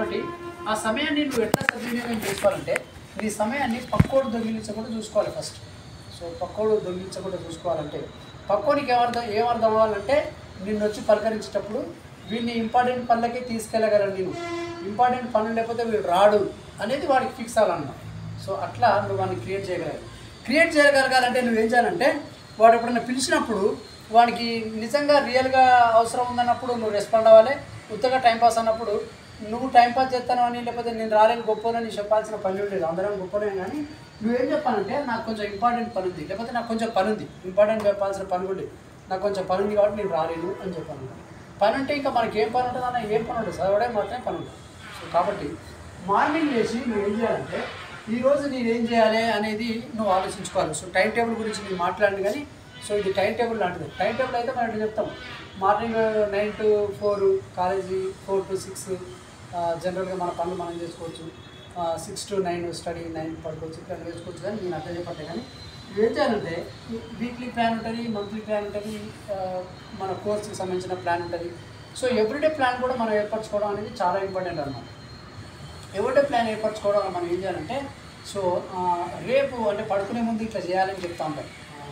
కాబట్టి ఆ సమయాన్ని నువ్వు ఎట్లా సద్వినియోగం చేసుకోవాలంటే నీ సమయాన్ని పక్కోడు దొంగిలించకుండా చూసుకోవాలి ఫస్ట్ సో పక్కోడు దొంగిలించకుండా చూసుకోవాలంటే పక్కోనికి ఏమర్థం ఏమర్థం అవ్వాలంటే నిన్ను వచ్చి పలకరించేటప్పుడు వీడిని ఇంపార్టెంట్ పనులకే తీసుకెళ్ళగలను నేను ఇంపార్టెంట్ పనులు లేకపోతే వీడు రాడు అనేది వాడికి ఫిక్స్ అవ్వాలన్నమాట సో అట్లా నువ్వు వాడిని క్రియేట్ చేయగలగాలి క్రియేట్ చేయగలగాలంటే నువ్వు ఏం చేయాలంటే వాడు ఎప్పుడైనా పిలిచినప్పుడు వాడికి నిజంగా రియల్గా అవసరం ఉందన్నప్పుడు నువ్వు రెస్పాండ్ అవ్వాలి ఉత్తగా టైంపాస్ అన్నప్పుడు నువ్వు టైంపాస్ చేస్తాను అని లేకపోతే నేను రాలేని గొప్పనని చెప్పాల్సిన పని లేదు అందరం గొప్పనే కానీ నువ్వేం చెప్పాలంటే నాకు కొంచెం ఇంపార్టెంట్ పని ఉంది లేకపోతే నాకు కొంచెం పని ఉంది ఇంపార్టెంట్ చెప్పాల్సిన పని కూడా ఉంది. నాకు కొంచెం పని ఉంది కాబట్టి నేను రాలేను అని చెప్పాను పని ఉంటే ఇంకా మనకి ఏం పని ఉంటుంది అన్న ఏం పని ఉంటుంది చదవడం మాత్రమే పని ఉంటుంది సో కాబట్టి మార్నింగ్ లేచి నువ్వు ఏం చేయాలంటే ఈ రోజు నేను ఏం చేయాలి అనేది నువ్వు ఆలోచించుకోవాలి సో టైం టేబుల్ గురించి నేను మాట్లాడను కానీ సో ఇది టైం టేబుల్ లాంటిది టైం టేబుల్ అయితే మనం ఇట్లా చెప్తాం morning nine to four college four to six జనరల్గా మన పనులు మనం చేసుకోవచ్చు six to nine study nine పడుకోవచ్చు ఇట్లా వేసుకోవచ్చు కానీ నేను అట్లా చెప్పట్లే కానీ నువ్వు ఏం చేయాలంటే వీక్లీ ప్లాన్ ఉంటుంది మంత్లీ ప్లాన్ ఉంటుంది ఆ, మన కోర్స్కి సంబంధించిన ప్లాన్ ఉంటుంది సో ఎవ్రీడే ప్లాన్ కూడా మనం ఏర్పరచుకోవడం అనేది చాలా ఇంపార్టెంట్ అన్నమాట ఎవరిడే ప్లాన్ ఏర్పరచుకోవడం వల్ల మనం ఏం చేయాలంటే సో ఆ, రేపు అంటే పడుకునే ముందు ఇట్లా చేయాలని చెప్తా ఉంటాం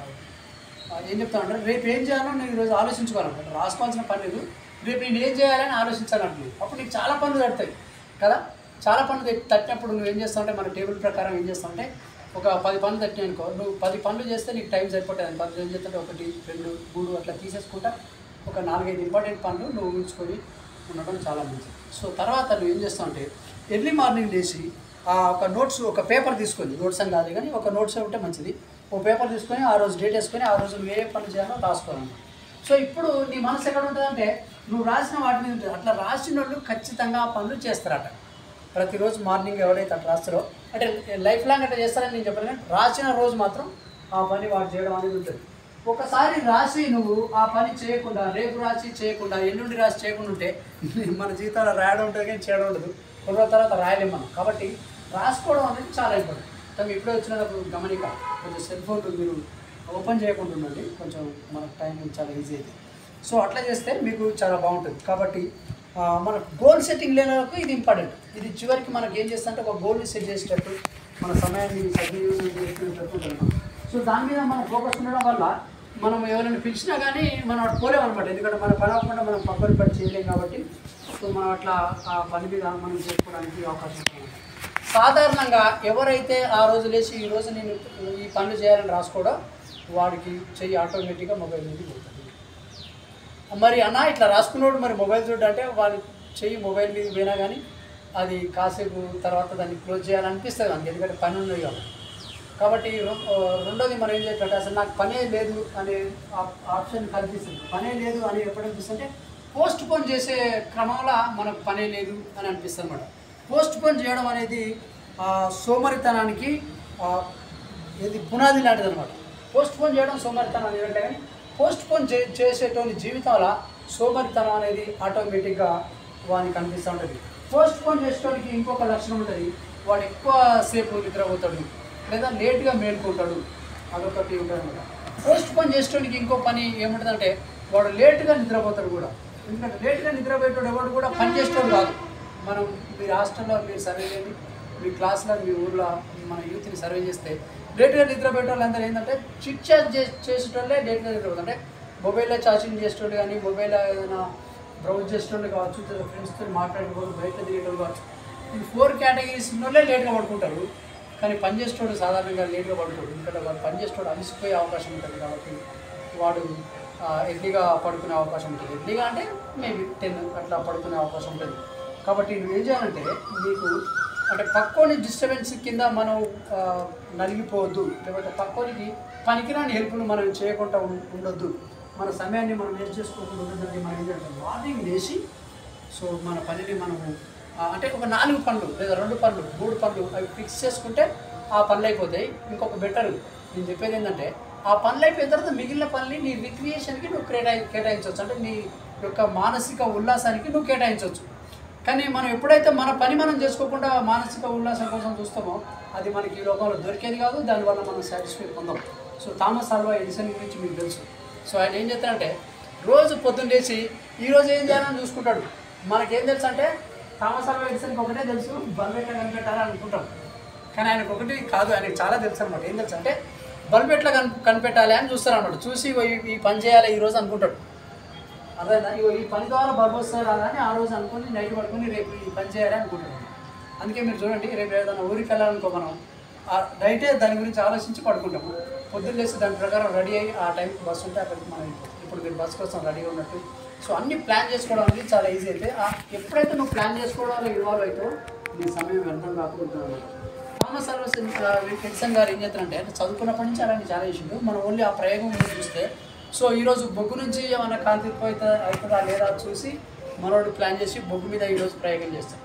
ఆ, ఏం చెప్తా ఉంటారు రేపు ఏం చేయాలో నేను ఈరోజు ఆలోచించుకోవాలన్నమాట రాసుకోవాల్సిన పని లేదు రేపు నేను ఏం చేయాలని ఆలోచించాలంటే అప్పుడు నీకు చాలా పనులు తడతాయి కదా చాలా పనులు తట్టి- తట్టినప్పుడు నువ్వు ఏం చేస్తావు అంటే మన టేబుల్ ప్రకారం ఏం చేస్తావు అంటే ఒక పది పనులు తట్టినాయి అనుకో నువ్వు పది పనులు చేస్తే నీకు టైం సరిపోతుంది పది ఏం చేస్తుంటే ఒకటి రెండు మూడు అట్లా తీసేసుకుంటా ఒక నాలుగైదు ఇంపార్టెంట్ పనులు నువ్వు ఉంచుకొని ఉండడం చాలా మంచిది సో తర్వాత నువ్వు ఏం చేస్తావు అంటే ఎర్లీ మార్నింగ్ లేచి ఆ ఒక నోట్స్ ఒక పేపర్ తీసుకొని నోట్స్ అని కాదు కానీ ఒక నోట్స్ ఉంటే మంచిది ఒక పేపర్ తీసుకొని ఆ రోజు డేట్ వేసుకొని ఆ రోజు నువ్వు ఏ పని చేయాలో రాసుకోవాలన్నమాట సో ఇప్పుడు నీ మనసు ఎక్కడ ఉంటుందంటే నువ్వు రాసిన వాటి మీద ఉంటుంది అట్లా రాసిన వాళ్ళు ఖచ్చితంగా ఆ పనులు చేస్తారట ప్రతిరోజు మార్నింగ్ ఎవరైతే అట్లా రాస్తారో అంటే లైఫ్ లాంగ్ అట్లా చేస్తారని నేను చెప్పను కానీ రాసిన రోజు మాత్రం ఆ పని వాడు చేయడం అనేది ఉంటుంది ఒకసారి రాసి నువ్వు ఆ పని చేయకుండా రేపు రాసి చేయకుండా ఎల్లుండి రాసి చేయకుండా ఉంటే మన జీవితాలు రాయడం ఉంటుంది కానీ చేయడం ఉండదు కొన్ని రోజుల తర్వాత రాయలేం మనం కాబట్టి రాసుకోవడం అనేది చాలా ఇంపార్టెంట్ కానీ ఇప్పుడే వచ్చినప్పుడు గమనిక కొంచెం సెల్ ఫోన్ మీరు ఓపెన్ చేయకుండా ఉండండి కొంచెం మనకు టైం చాలా ఈజీ అయితే సో అట్లా చేస్తే మీకు చాలా బాగుంటుంది కాబట్టి ఆ, మన గోల్ సెట్టింగ్ లేనకు ఇది ఇంపార్టెంట్ ఇది చివరికి మనకి ఏం చేస్తుంటే ఒక గోల్ని సెట్ చేసేటట్టు మన సమయాన్ని సద్వినియోగం చేసుకునేటట్టు ఉంటుంది మనం. సో దాని మీద మనం ఫోకస్ ఉండడం వల్ల మనం ఎవరైనా పిలిచినా కానీ మనం అటు పోలేం అనమాట ఎందుకంటే మన పని అవ్వకుండా మనం పక్కన పని చేయలేం కాబట్టి సో మనం అట్లా ఆ పని మీద మనం చేసుకోవడానికి అవకాశం ఉంటుంది సాధారణంగా ఎవరైతే ఆ రోజు లేచి ఈ రోజు నేను ఈ పనులు చేయాలని రాసుకోవడం వాడికి చెయ్యి ఆటోమేటిక్గా మొబైల్ మీద పోతుంది మరి అన్న ఇట్లా రాసుకున్నాడు మరి మొబైల్ చూడ అంటే వాడి చెయ్యి మొబైల్ మీద పోయినా కానీ అది కాసేపు తర్వాత దాన్ని క్లోజ్ చేయాలనిపిస్తుంది మనకి ఎందుకంటే పని ఉన్నది కాబట్టి కాబట్టి రె- ఆ, రెండోది మనం ఏం చేయాలంటే అసలు నాకు పనే లేదు అనే ఆప్- ఆప్షన్ కల్పిస్తుంది పనే లేదు అని ఎప్పుడు అనిపిస్తుంటే పోస్ట్ పోన్ చేసే క్రమంలో మనకు పనే లేదు అని అనిపిస్తుంది అనమాట పోస్ట్ పోన్ చేయడం అనేది ఆ, సోమరితనానికి ఆ, ఇది పునాది లాంటిది అనమాట పోస్ట్ పోన్ చేయడం సోమరితనం ఏంటంటే కానీ పోస్ట్ పోన్ చే చేసేటువంటి జీవితాల సోమరితనం అనేది ఆటోమేటిక్గా వానికి కనిపిస్తూ ఉంటుంది పోస్ట్ పోన్ చేసేటోనికి ఇంకొక లక్షణం ఉంటుంది వాడు ఎక్కువ సేపు నిద్రపోతాడు లేదా లేట్గా మేల్కొంటాడు అదొకటి ఉంటుంది అనమాట పోస్ట్ పోన్ చేసేటోనికి ఇంకో పని ఏముంటుందంటే వాడు లేట్గా నిద్రపోతాడు కూడా ఎందుకంటే లేట్గా నిద్రపోయేటోడు ఎవడు కూడా పని చేసేటోడు కాదు మనం మీ హాస్టల్లో మీరు సర్వే చేయండి మీ క్లాస్లో మీ ఊర్లో మన యూత్ని సర్వే చేస్తే లేట్గా నిద్రపోయే వాళ్ళు అందరూ ఏంటంటే చిట్ చాట్ చే చేసేటోళ్ళే లేట్గా నిద్రపోతారు అంటే మొబైల్లో చార్జింగ్ చేసేటోళ్ళు కానీ మొబైల్లో ఏదైనా బ్రౌజ్ చేసేటోళ్ళు కావచ్చు ఫ్రెండ్స్తో మాట్లాడుకోవడం బయట తిరిగేటోళ్ళు కావచ్చు ఈ ఫోర్ కేటగిరీస్ ఉన్నోళ్ళే లేట్గా పడుకుంటారు కానీ పని చేసేటోడు సాధారణంగా లేట్గా పడుకోడు ఎందుకంటే వాడు పని చేసేటోడు అలసిపోయే అవకాశం ఉంటుంది కాబట్టి వాడు ఆ, ఎర్లీగా పడుకునే అవకాశం ఉంటుంది ఎర్లీగా అంటే మేబీ టెన్ అట్లా పడుకునే అవకాశం ఉంటుంది కాబట్టి నువ్వు ఏం చేయాలంటే నీకు అంటే పక్కోని డిస్టర్బెన్స్ కింద మనం ఆ, నలిగిపోవద్దు లేకపోతే పక్కోనికి పనికిరాని హెల్ప్ను మనం చేయకుండా ఉం- ఉండొద్దు మన సమయాన్ని మనం వేస్ట్ చేసుకోకుండా ఉండదండి మనం ఏం చేయాలంటే మార్నింగ్ లేచి సో మన పనిని మనము ఆ, అంటే ఒక నాలుగు పనులు లేదా రెండు పనులు మూడు పనులు అవి ఫిక్స్ చేసుకుంటే ఆ పనులు అయిపోతాయి ఇంకొక బెటర్ నేను చెప్పేది ఏంటంటే ఆ పనులు అయిపోయిన తర్వాత మిగిలిన పనులు నీ రిక్రియేషన్కి నువ్వు కేటాయి కేటాయించవచ్చు అంటే నీ యొక్క మానసిక ఉల్లాసానికి నువ్వు కేటాయించవచ్చు కానీ మనం ఎప్పుడైతే మన పని మనం చేసుకోకుండా మానసిక ఉల్లాసం కోసం చూస్తామో అది మనకి ఈ లోకంలో దొరికేది కాదు దానివల్ల మనం సాటిస్ఫై పొందాం సో థామస్ ఆల్వా ఎడిసన్ గురించి మీకు తెలుసు సో ఆయన ఏం చేస్తాడంటే రోజు పొద్దున్న లేచి ఈ రోజు ఏం చేయాలని చూసుకుంటాడు మనకేం తెలుసు అంటే థామస్ ఆల్వా ఎడిసన్కి ఒకటే తెలుసు బల్బ్ ఎట్లా కనిపెట్టాలని అనుకుంటాం కానీ ఆయనకు ఒకటి కాదు ఆయనకు చాలా తెలుసు అనమాట ఏం తెలుసు అంటే బల్బ్ ఎట్లా కని కనిపెట్టాలి అని చూస్తారు అనమాట చూసి ఇగో ఈ- ఈ పని చేయాలి ఈ రోజు అనుకుంటాడు అర్థమైందా ఇగో ఈ పని ద్వారా బల్బ్ వస్తుంది రాదా అని ఆ రోజు అనుకుని నైట్ పడుకొని రేపు ఈ పని చేయాలి అనుకుంటున్నాడు అందుకే మీరు చూడండి రేపు ఏదైనా ఊరికి వెళ్ళాలనుకో మనం ఆ నైటే దాని గురించి ఆలోచించి పడుకుంటాము పొద్దున్న లేసి దాని ప్రకారం రెడీ అయ్యి ఆ టైంకి బస్సు ఉంటే అక్కడికి మనం వెళ్ళిపోతాం. ఇప్పుడు మీరు బస్ కోసం రెడీగా ఉన్నట్టు సో అన్ని ప్లాన్ చేసుకోవడం అనేది చాలా ఈజీ అయితే ఆ ఎప్పుడైతే నువ్వు ప్లాన్ చేసుకోవడంలో ఇన్వాల్వ్ అవుతావో నీ సమయం వ్యర్థం కాకుండా థామస్ అల్వస్ ఎడిసన్ గారు ఏం చేస్తారంటే అంటే చదువుకున్నప్పటి నుంచి అలాంటి చాలా చేసిండు మనం ఓన్లీ ఆ ప్రయోగం మీద చూస్తే సో ఈరోజు బొగ్గు నుంచి ఏమైనా కాంతి అవుతా అవుతుందా లేదా చూసి మనోడు ప్లాన్ చేసి బొగ్గు మీద ఈరోజు ప్రయోగం చేస్తాం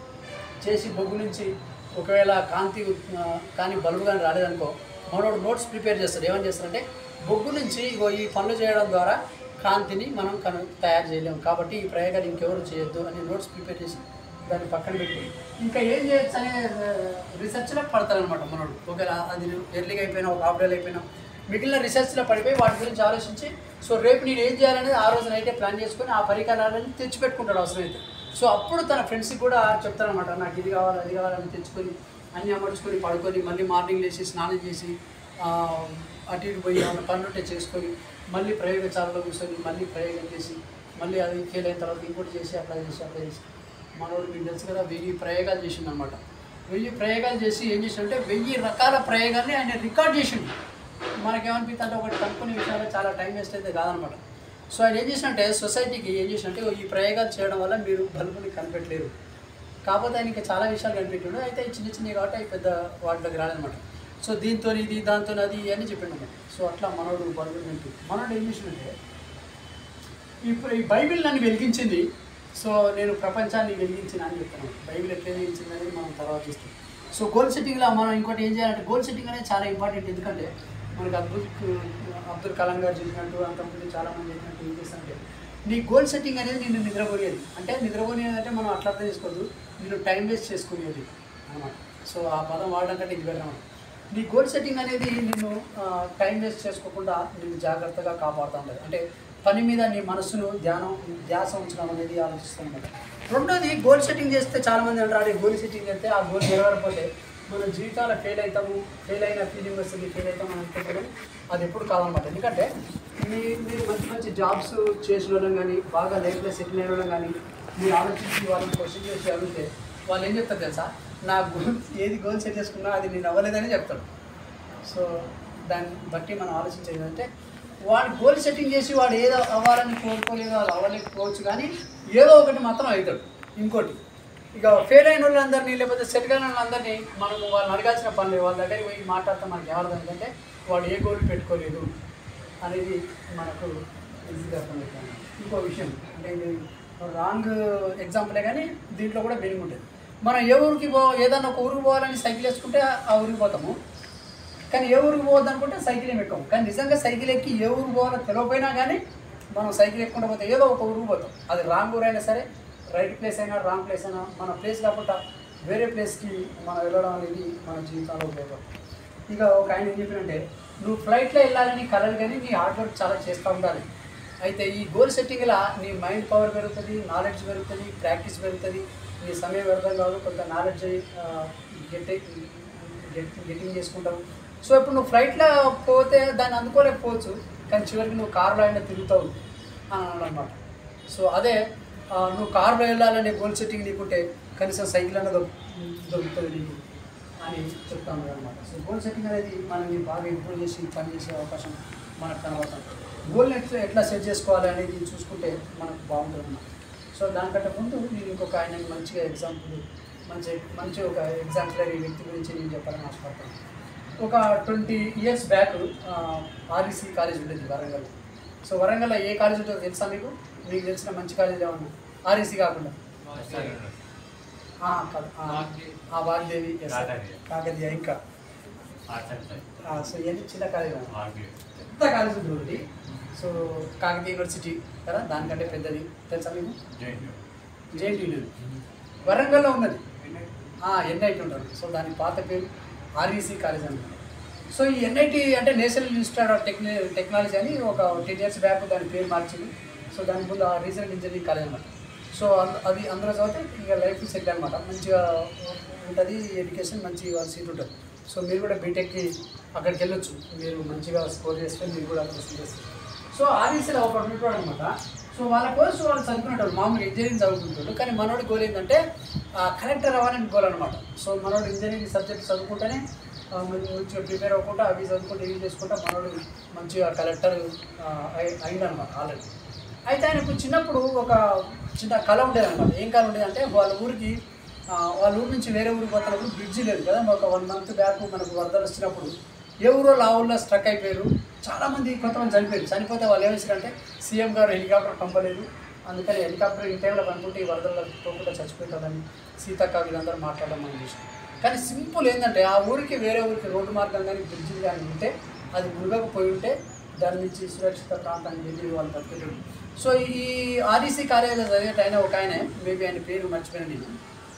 చేసి బొగ్గు నుంచి ఒకవేళ కాంతి ఆ, కానీ బల్బు కానీ రాలేదనుకో మనోడు నోట్స్ ప్రిపేర్ చేస్తాడు ఏమని చేస్తాడంటే బొగ్గు నుంచి ఇగో ఈ పనులు చేయడం ద్వారా కాంతిని మనం కను తయారు చేయలేము కాబట్టి ఈ ప్రయోగాలు ఇంకెవరు చేయొద్దు అని నోట్స్ ప్రిపేర్ చేసి దాన్ని పక్కన పెట్టి ఇంకా ఏం చేయొచ్చు అనే రీసెర్చ్లో పడతారనమాట మనోడు ఒకవేళ అది ఎర్లీగా అయిపోయినా ఒక హాఫ్ డేలు అయిపోయినా మిగిలిన రీసెర్చ్లో పడిపోయి వాటి గురించి ఆలోచించి సో రేపు నేను ఏం చేయాలనేది ఆ రోజు నైటే ప్లాన్ చేసుకొని ఆ పరికరాలను తెచ్చిపెట్టుకుంటాడు అవసరమైతే సో అప్పుడు తన ఫ్రెండ్స్కి కూడా చెప్తారనమాట నాకు ఇది కావాలి అది కావాలని తెచ్చుకొని అన్నీ అమర్చుకొని పడుకొని మళ్ళీ మార్నింగ్ లేచి స్నానం చేసి ఆ, అటు ఇటు పోయి ఏమైనా పనులుంటే చేసుకొని మళ్ళీ ప్రయోగశాలలో కూర్చొని మళ్ళీ ప్రయోగం చేసి మళ్ళీ అది ఫెయిల్ అయిన తర్వాత ఇంకోటి చేసి అప్లై చేసి అప్లై చేసి మనోడు మీకు తెలుసు కదా వెయ్యి ప్రయోగాలు చేసిండు అనమాట వెయ్యి ప్రయోగాలు చేసి ఏం చేసిండంటే వెయ్యి రకాల ప్రయోగాల్ని ఆయన రికార్డ్ చేసిండు మనకేమనిపిస్తుంది అంటే ఒకటి కనుక్కునే విషయాల్లో చాలా టైం వేస్ట్ అయితే కాదనమాట సో ఆయన ఏం చేసినట్టే సొసైటీకి ఏం చేసినట్టే ఈ ప్రయోగాలు చేయడం వల్ల మీరు బల్బుని కనిపెట్టలేరు కాకపోతే ఆయనకి చాలా విషయాలు కనిపెట్టాడు అయితే ఈ చిన్న చిన్నవి కాబట్టి అవి పెద్ద వాటిలోకి రాదనమాట సో దీంతో ఇది దాంతో అది అని చెప్పిండు అన్నమాట సో అట్లా మనోడు బల్బుని కనిపెట్టి మనోడు ఏం చేసినట్టే ఇప్పుడు ఈ బైబిల్ నన్ను వెలిగించింది సో నేను ప్రపంచాన్ని వెలిగించిన అని చెప్తున్నాను బైబిల్ ఎట్లా వెలిగించింది అనేది మనం తర్వాత చూస్తాం సో గోల్ సెట్టింగ్లో మనం ఇంకోటి ఏం చేయాలంటే గోల్ సెట్టింగ్ అనేది చాలా ఇంపార్టెంట్ ఎందుకంటే మనకి అబ్దుల్ అబ్దుల్ కలాం గారు చెప్పినట్టు అంతకుముందు చాలామంది చెప్పినట్టు ఏం చేస్తారంటే నీ గోల్ సెట్టింగ్ అనేది నిన్ను నిద్రపోయేది అంటే నిద్రపోయేది అంటే మనం అట్లా అర్థం చేసుకోవద్దు నేను టైం వేస్ట్ చేసుకునేది అనమాట సో ఆ పదం వాడడం కంటే ఇది బెటర్ అన్నమాట నీ గోల్ సెట్టింగ్ అనేది నిన్ను టైం వేస్ట్ చేసుకోకుండా నిన్ను జాగ్రత్తగా కాపాడుతూ ఉంటుంది అంటే పని మీద నీ మనసును ధ్యానం ధ్యాస ఉంచడం అనేది ఆలోచిస్తాను రెండోది గోల్ సెట్టింగ్ చేస్తే చాలామంది అంటారు అదే గోల్ సెట్టింగ్ చేస్తే ఆ గోల్ నెరవేరకపోతే మన జీవితాలు ఫెయిల్ అవుతాము ఫెయిల్ అయిన ఫీలింగ్ వస్తుంది ఫెయిల్ అవుతాము అని అనుకుంటాం అది ఎప్పుడు కాదనమాట ఎందుకంటే మీ మీరు మంచి మంచి జాబ్స్ చేసిన వాళ్ళం కానీ బాగా లైఫ్లో సెటిల్ అయిన వాళ్ళం కానీ మీరు ఆలోచించి వాళ్ళని క్వశ్చన్ చేసి అడిగితే వాళ్ళు ఏం చెప్తారు తెలుసా నా గోల్ ఏది గోల్ సెట్ చేసుకున్నా అది నేను అవ్వలేదని చెప్తాడు సో దాన్ని బట్టి మనం ఆలోచించేది అంటే వాడు గోల్ సెట్టింగ్ చేసి వాడు ఏదో అవ్వాలని కోరుకోలేదు అది అవ్వలేకపోవచ్చు కానీ ఏదో ఒకటి మాత్రం అవుతాడు ఇంకోటి ఇక ఫెయిల్ అయిన వాళ్ళందరినీ లేకపోతే సెటిల్ అయిన వాళ్ళందరినీ మనం వాళ్ళని అడగాల్సిన పని లేదు వాళ్ళ దగ్గరికి పోయి మాట్లాడితే మనకి ఏమర్థం ఏంటంటే వాడు ఏ గోల్ పెట్టుకోలేదు అనేది మనకు ఈజీగా అర్థమవుతుంది ఇంకో విషయం అంటే ఇది రాంగ్ ఎగ్జాంపులే కానీ దీంట్లో కూడా మీనింగ్ ఉంటుంది మనం ఏ ఊరికి పో ఏదైనా ఒక ఊరికి పోవాలని సైకిల్ వేసుకుంటే ఆ ఊరికి పోతాము కానీ ఏ ఊరికి పోవద్దు అనుకుంటే సైకిల్ ఏమి ఎక్కము కానీ నిజంగా సైకిల్ ఎక్కి ఏ ఊరికి పోవాలో తెలియపోయినా కానీ మనం సైకిల్ ఎక్కుంటే పోతే ఏదో ఒక ఊరికి పోతాం అది రాంగ్ ఊరు అయినా సరే రైట్ ప్లేస్ అయినా రాంగ్ ప్లేస్ అయినా మన ప్లేస్ కాకుండా వేరే ప్లేస్కి మనం వెళ్ళడం అనేది మన జీవితంలో ఉపయోగపడుతుంది ఇక ఒక ఆయన ఏం చెప్పినంటే నువ్వు ఫ్లైట్లో వెళ్ళాలని కలలు కానీ నీ హార్డ్ వర్క్ చాలా చేస్తూ ఉండాలి అయితే ఈ గోల్ సెట్టింగ్లా నీ మైండ్ పవర్ పెరుగుతుంది నాలెడ్జ్ పెరుగుతుంది ప్రాక్టీస్ పెరుగుతుంది నీ సమయం వ్యర్థం కాదు కొంత నాలెడ్జ్ గెట్ గెటింగ్ చేసుకుంటావు సో ఇప్పుడు నువ్వు ఫ్లైట్లో పోతే దాన్ని అందుకోలేకపోవచ్చు కానీ చివరికి నువ్వు కార్లో అయినా తిరుగుతావు అని అన్నాడు అనమాట సో అదే ఆ, నువ్వు కార్లో వెళ్ళాలనే గోల్ సెట్టింగ్ నీకుంటే కనీసం సైకిల్ అన్న దొ- దొరుకుతుంది నీకు అని చెప్తా ఉన్నాడు అనమాట సో గోల్ సెట్టింగ్ అనేది మనల్ని బాగా ఇంప్రూవ్ చేసి పని చేసే అవకాశం మనకు కనబడుతుంది గోల్ని ఎట్లా ఎట్లా సెట్ చేసుకోవాలి అనేది చూసుకుంటే మనకు బాగుంటుంది అన్నమాట సో దానికంటే ముందు నేను ఇంకొక ఆయన మంచిగా ఎగ్జాంపుల్ మంచి మంచి ఒక ఎగ్జాంపులరీ వ్యక్తి గురించి నేను చెప్పాలని ఆశపడతాను ఒక twenty years back REC college ఉండేది వరంగల్ సో వరంగల్లో ఏ కాలేజ్ ఉంటుందో తెలుసా మీకు మీకు తెలిసిన మంచి కాలేజ్ ఏమన్నా ఆర్ఈసీ కాకుండా ఆ, కాదు. ఆ, ఆ వాగ్దేవి yes, sir. కాకతీయ. కాకతీయ ఇంకా ఆ, సో ఇవన్నీ చిన్న కాలేజ్ అన్నమాట. పెద్ద కాలేజ్ ఉంది ఒకటి సో కాకతీయ యూనివర్సిటీ కదా దానికంటే పెద్దది తెలుసా మీకు జేఎన్టీ వరంగల్లో ఉన్నది ఎన్ఐటి ఉంటారు సో దాని పాత పేరు ఆర్ఈసీ కాలేజ్ అన్నమాట సో ఈ ఎన్ఐటి అంటే నేషనల్ ఇన్స్టిట్యూట్ ఆఫ్ టెక్న టెక్నాలజీ అని ఒక టెన్ ఇయర్స్ బ్యాక్ దాని పేరు మార్చింది సో దాని ముందు ఆ రీజనల్ ఇంజనీరింగ్ కాలేజ్ అనమాట సో అంద- అది అందులో చదివితే ఇక లైఫ్ సెట్ అనమాట మంచిగా ఉంటుంది ఎడ్యుకేషన్ మంచి వాళ్ళ సీట్ ఉంటుంది సో మీరు కూడా బీటెక్కి అక్కడికి వెళ్ళొచ్చు మీరు మంచిగా స్కోర్ చేస్తే మీరు కూడా అక్కడ సీట్ చేస్తారు సో ఆర్ఈసీలో ఒక ఉంటాడు అనమాట సో వాళ్ళ కోర్సు వాళ్ళు చదువుకునేటోళ్ళు మామూలు ఇంజనీరింగ్ చదువుకుంటాడు కానీ మనోడి గోల్ ఏంటంటే కలెక్టర్ అవ్వాలని గోల్ అనమాట సో మనోడు ఇంజనీరింగ్ సబ్జెక్ట్ చదువుకుంటేనే ఆ, మంచి- మంచిగా ప్రిపేర్ అవ్వకుండా అవి చదువుకుంటే ఇవి చేసుకుంటా మనోడు మంచిగా కలెక్టర్ అయిందనమాట ఆల్రెడీ అయితే ఆయనకు చిన్నప్పుడు ఒక చిన్న కళ ఉండేది అనమాట ఏం కళ ఉండేది అంటే వాళ్ళ ఊరికి ఆ, వాళ్ళ ఊరు నుంచి వేరే ఊరికి పోతున్నప్పుడు బ్రిడ్జి లేదు కదా ఒక వన్ మంత్ బ్యాక్ మనకు వరదలు వచ్చినప్పుడు ఏ ఊరో ఆ ఊళ్ళో స్ట్రక్ అయిపోయారు చాలామంది కొంతమంది చనిపోయారు చనిపోతే వాళ్ళు ఏం చేశారంటే సీఎం గారు హెలికాప్టర్ పంపలేదు అందుకని హెలికాప్టర్ ఈ టైంలో కనుకుంటే ఈ వరదల్లో పోకుండా చచ్చిపోతుందని సీతక్క వీళ్ళందరూ మాట్లాడడం మనం చూసాం కానీ సింపుల్ ఏంటంటే ఆ ఊరికి వేరే ఊరికి రోడ్డు మార్గం కానీ బ్రిడ్జి కానీ ఉంటే అది మునగకపోయి ఉంటే దాని నుంచి సురక్షిత ప్రాంతానికి వెళ్ళి వాళ్ళు బతికేటప్పుడు సో ఈ ఆర్ఈసీ కార్యాలయంలో చదివేట ఆయన ఒక ఆయన మేబీ ఆయన పేరు మర్చిపోయాను నేను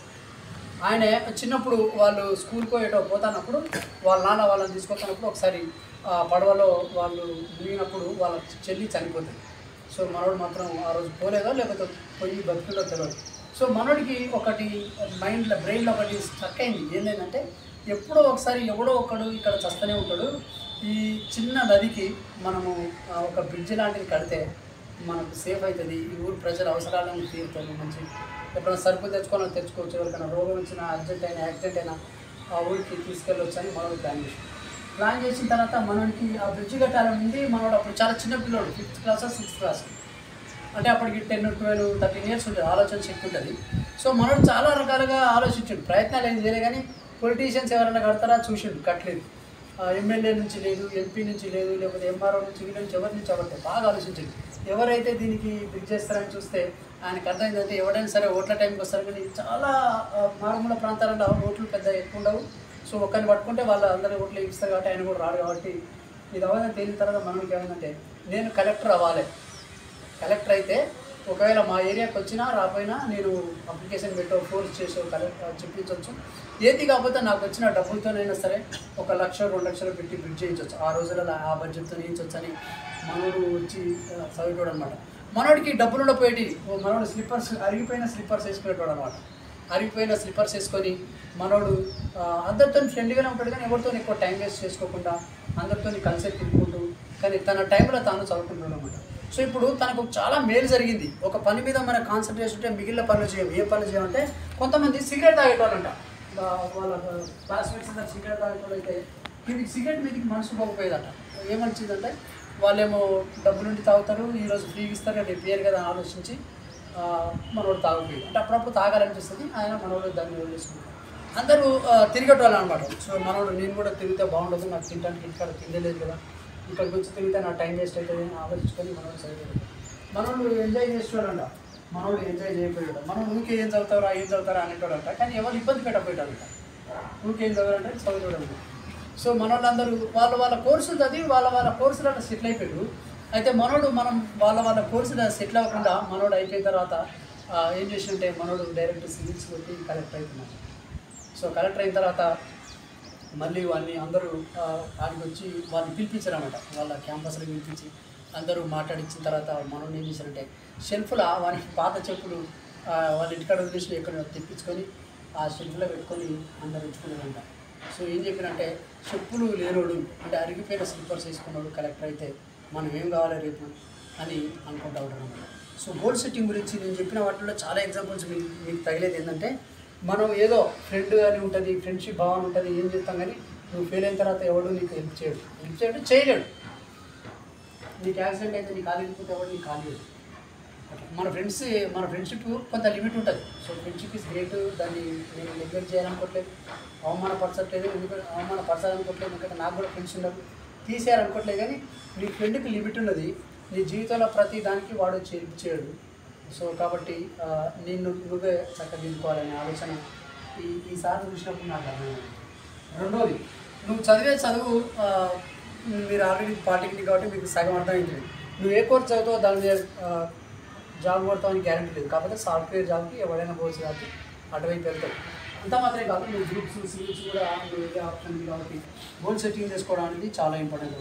ఆయన చిన్నప్పుడు వాళ్ళు స్కూల్కో ఏటో పోతున్నప్పుడు వాళ్ళ నాన్న వాళ్ళని తీసుకొస్తున్నప్పుడు ఒకసారి ఆ పడవలో వాళ్ళు మునిగినప్పుడు వాళ్ళ చెల్లి చనిపోతుంది సో మనోడు మాత్రం ఆ రోజు పోలేదో లేకపోతే పోయి బతుకుందో తెలియదు సో మనోడికి ఒకటి మైండ్లో బ్రెయిన్లో ఒకటి స్ట్రక్ అయింది ఏంటంటే ఎప్పుడో ఒకసారి ఎవడో ఒకడు ఇక్కడ చస్తూనే ఉంటాడు ఈ చిన్న నదికి మనము ఆ, ఒక బ్రిడ్జ్ లాంటిది కడితే మనకు సేఫ్ అవుతుంది ఈ ఊరు ప్రజల అవసరాలను తీరుతారు మంచి ఎప్పుడైనా సరుకు తెచ్చుకోవాలని తెచ్చుకోవచ్చు ఎవరికైనా రోగం వచ్చినా అర్జెంట్ అయినా యాక్సిడెంట్ అయినా ఆ ఊరికి తీసుకెళ్ళొచ్చు అని మనోడు ప్లాన్ చేసి ప్లాన్ చేసిన తర్వాత మనోడికి ఆ బ్రిడ్జ్ కట్టాలని ఉంది మనోడు అప్పుడు చాలా చిన్న పిల్లోడు ఫిఫ్త్ క్లాస్ సిక్స్త్ క్లాస్ అంటే అప్పటికి టెన్ ట్వెల్వ్ థర్టీన్ ఇయర్స్ ఉంటుంది ఆలోచన శక్తి ఉంటుంది సో మనోడు చాలా రకాలుగా ఆలోచించాడు ప్రయత్నాలు ఏం చేయలే కానీ పొలిటీషియన్స్ ఎవరైనా కడతారా చూసిండు కట్టలేదు ఎమ్మెల్యే నుంచి లేదు ఎంపీ నుంచి లేదు లేకపోతే ఎంఆర్ఓ నుంచి వీళ్ళ నుంచి ఎవరి నుంచి అవ్వట్లేదు బాగా ఆలోచించండి ఎవరైతే దీనికి బిగ్ చేస్తారని చూస్తే ఆయనకు అర్థమైందంటే ఎవరైనా సరే ఓట్ల టైంకి వస్తారు కానీ చాలా ఆ, మారుమూల ప్రాంతాలలో ఓట్లు పెద్ద ఎక్కువ ఉండవు సో ఒక్కరిని పట్టుకుంటే వాళ్ళు అందరి ఓట్లు ఇస్తారు కాబట్టి ఆయన కూడా రాడు కాబట్టి ఇది అవ్వదని తేలిన తర్వాత మనకి ఏమైందంటే నేను కలెక్టర్ అవ్వాలి కలెక్టర్ అయితే ఒకవేళ మా ఏరియాకి వచ్చినా రాపోయినా నేను అప్లికేషన్ పెట్టో ఫోర్స్ చేసో కలెక్టర్ చెప్పించవచ్చు ఏది కాకపోతే నాకు వచ్చిన డబ్బులతోనైనా సరే ఒక లక్ష రెండు లక్షలు పెట్టి బిడ్ చేయించవచ్చు ఆ రోజులలో ఆ బడ్జెట్తో చేయించవచ్చు అని మనోడు వచ్చి ఆ, చదివేటోడు అనమాట మనోడికి డబ్బులు ఉండపోయేటి ఓ మనోడు స్లిప్పర్స్ అరిగిపోయిన స్లిప్పర్స్ వేసుకునేటోడు అనమాట అరిగిపోయిన స్లిప్పర్స్ వేసుకొని మనోడు ఆ, అందరితో ఫ్రెండ్లీగానే ఉంటాడు కానీ ఎవరితో ఎక్కువ టైం వేస్ట్ చేసుకోకుండా అందరితో కలిసే తిరుగుకుంటూ కానీ తన టైంలో తాను చదువుకుంటున్నాడు అనమాట సో ఇప్పుడు తనకు చాలా మేలు జరిగింది ఒక పని మీద మన కాన్సన్ట్రేషన్ ఉంటే మిగిలిన పనులు చేయం ఏ పనులు చేయాలంటే కొంతమంది సిగరెట్ తాగేటోళ్ళంట ఆ, వాళ్ళ క్లాస్మేట్స్ అందరు సిగరెట్ తాగేటోళ్ళు అయితే వీడికి సిగరెట్ మీదకి మనసు పోకపోయేదట ఏమనిచిందంటే వాళ్ళేమో డబ్బులుండి తాగుతారు ఈరోజు ఫ్రీగా ఇస్తారు రేపు ఇయ్యరు కదా అని ఆలోచించి ఆ, మనోడు తాగిపోయి అంటే అప్పుడప్పుడు తాగాలనిపిస్తుంది ఆయన మనోడు దాన్ని వదిలేసుకుంటారు అందరూ ఆ, తిరిగేటోళ్ళు అనమాట సో మనోడు నేను కూడా తిరిగితే బాగుండదు నాకు తినడానికి ఇంటికాడ తినలేదు కదా ఇక్కడికి వచ్చి తిరిగితే నా టైం వేస్ట్ అవుతుంది అని ఆలోచించుకొని మనోడు చదివాడు మనోడు ఎంజాయ్ చేసేవాడంట మనోడు ఎంజాయ్ చేయకపోయాడు మనోడు ఊకే ఏం చదువుతారా ఏం చదువుతారా అనేటోడంట కానీ ఎవరు ఇబ్బంది పెట్టకపోయాడంట ఊకే ఏం చదవాలంటే చదువుతాడు సో మనోళ్ళందరూ వాళ్ళ వాళ్ళ కోర్సులు చదివి వాళ్ళ వాళ్ళ కోర్సులలో సెటిల్ అయిపోయాడు అయితే మనోడు మనం వాళ్ళ వాళ్ళ కోర్సులో సెటిల్ అవ్వకుండా మనోడు అయిపోయిన తర్వాత ఆ, ఏం చేసింటే మనోడు డైరెక్ట్ సివిల్స్ కొట్టి కలెక్టర్ అవుతున్నాడు సో కలెక్టర్ అయిన తర్వాత మళ్ళీ వాళ్ళని అందరూ ఆ, ఆడికి వచ్చి వాళ్ళని పిలిపించారన్నమాట వాళ్ళ క్యాంపస్లో పిలిపించి అందరూ మాట్లాడించిన తర్వాత మనోడు ఏం చేశారంటే షెల్ఫ్లో వానికి పాత చెప్పులు ఆ, వాళ్ళ ఇంటికాడ వదిలేసి ఎక్కడ తెప్పించుకొని ఆ షెల్ఫ్లో పెట్టుకొని అందరు ఉంచుకున్నారంట సో ఏం చెప్పినంటే చెప్పులు లేనోడు అంటే అరిగిపోయిన స్లిప్పర్స్ వేసుకున్నాడు కలెక్టర్ అయితే మనం ఏం కావాలి రేపు అని అనుకుంటా ఉంటారు అన్నమాట సో గోల్ సెట్టింగ్ గురించి నేను చెప్పిన వాటిలో చాలా ఎగ్జాంపుల్స్ మీకు మీకు తగిలేది ఏంటంటే మనం ఏదో ఫ్రెండ్ అని ఉంటుంది ఫ్రెండ్షిప్ భావన ఉంటుంది ఏం చేస్తాం కానీ నువ్వు ఫెయిల్ అయిన తర్వాత ఎవడు నీకు హెల్ప్ చేయడు హెల్ప్ చేయడం చేయలేడు నీకు యాక్సిడెంట్ అయితే నీకు కాలు వెళ్ళిపోతే ఎవడు నీకు కాలేదు మన ఫ్రెండ్స్ మన ఫ్రెండ్షిప్ కొంత లిమిట్ ఉంటుంది సో ఫ్రెండ్షిప్ ఇస్ గ్రేట్ దాన్ని నేను నెగ్లెక్ట్ చేయాలనుకోవట్లేదు అవమానపరచట్లేదు ఎందుకంటే అవమానపరచాలనుకోవట్లేదు ఎందుకంటే నాకు కూడా ఫ్రెండ్స్ ఉండరు తీసేయాలనుకోవట్లేదు కానీ నీ ఫ్రెండ్కి లిమిట్ ఉన్నది నీ జీవితంలో ప్రతి దానికి వాడు చేర్పు చేయడు సో కాబట్టి ఆ, నిన్ను నువ్వే చక్కదిద్దుకోవాలనే ఆలోచన ఈ ఈసారి చూసినప్పుడు నాకు అర్థమైంది రెండోది నువ్వు చదివే చదువు ఆ, మీరు ఆల్రెడీ పాలిటెక్నిక్ కాబట్టి మీకు సగం అర్థమైంది నువ్వు ఏ కోర్స్ చదువుతావో దాని మీద ఆ, జాబ్ కొడతామని గ్యారంటీ లేదు కాకపోతే సాఫ్ట్వేర్ జాబ్కి ఎవరైనా పోవచ్చు కాబట్టి అటువైపు వెళ్తావు అంతా మాత్రమే కాదు నువ్వు గ్రూప్స్ సివిల్స్ కూడా నువ్వు ఏ ఆప్షన్ ఉంది కాబట్టి గోల్ సెట్టింగ్ చేసుకోవడం అనేది చాలా ఇంపార్టెంట్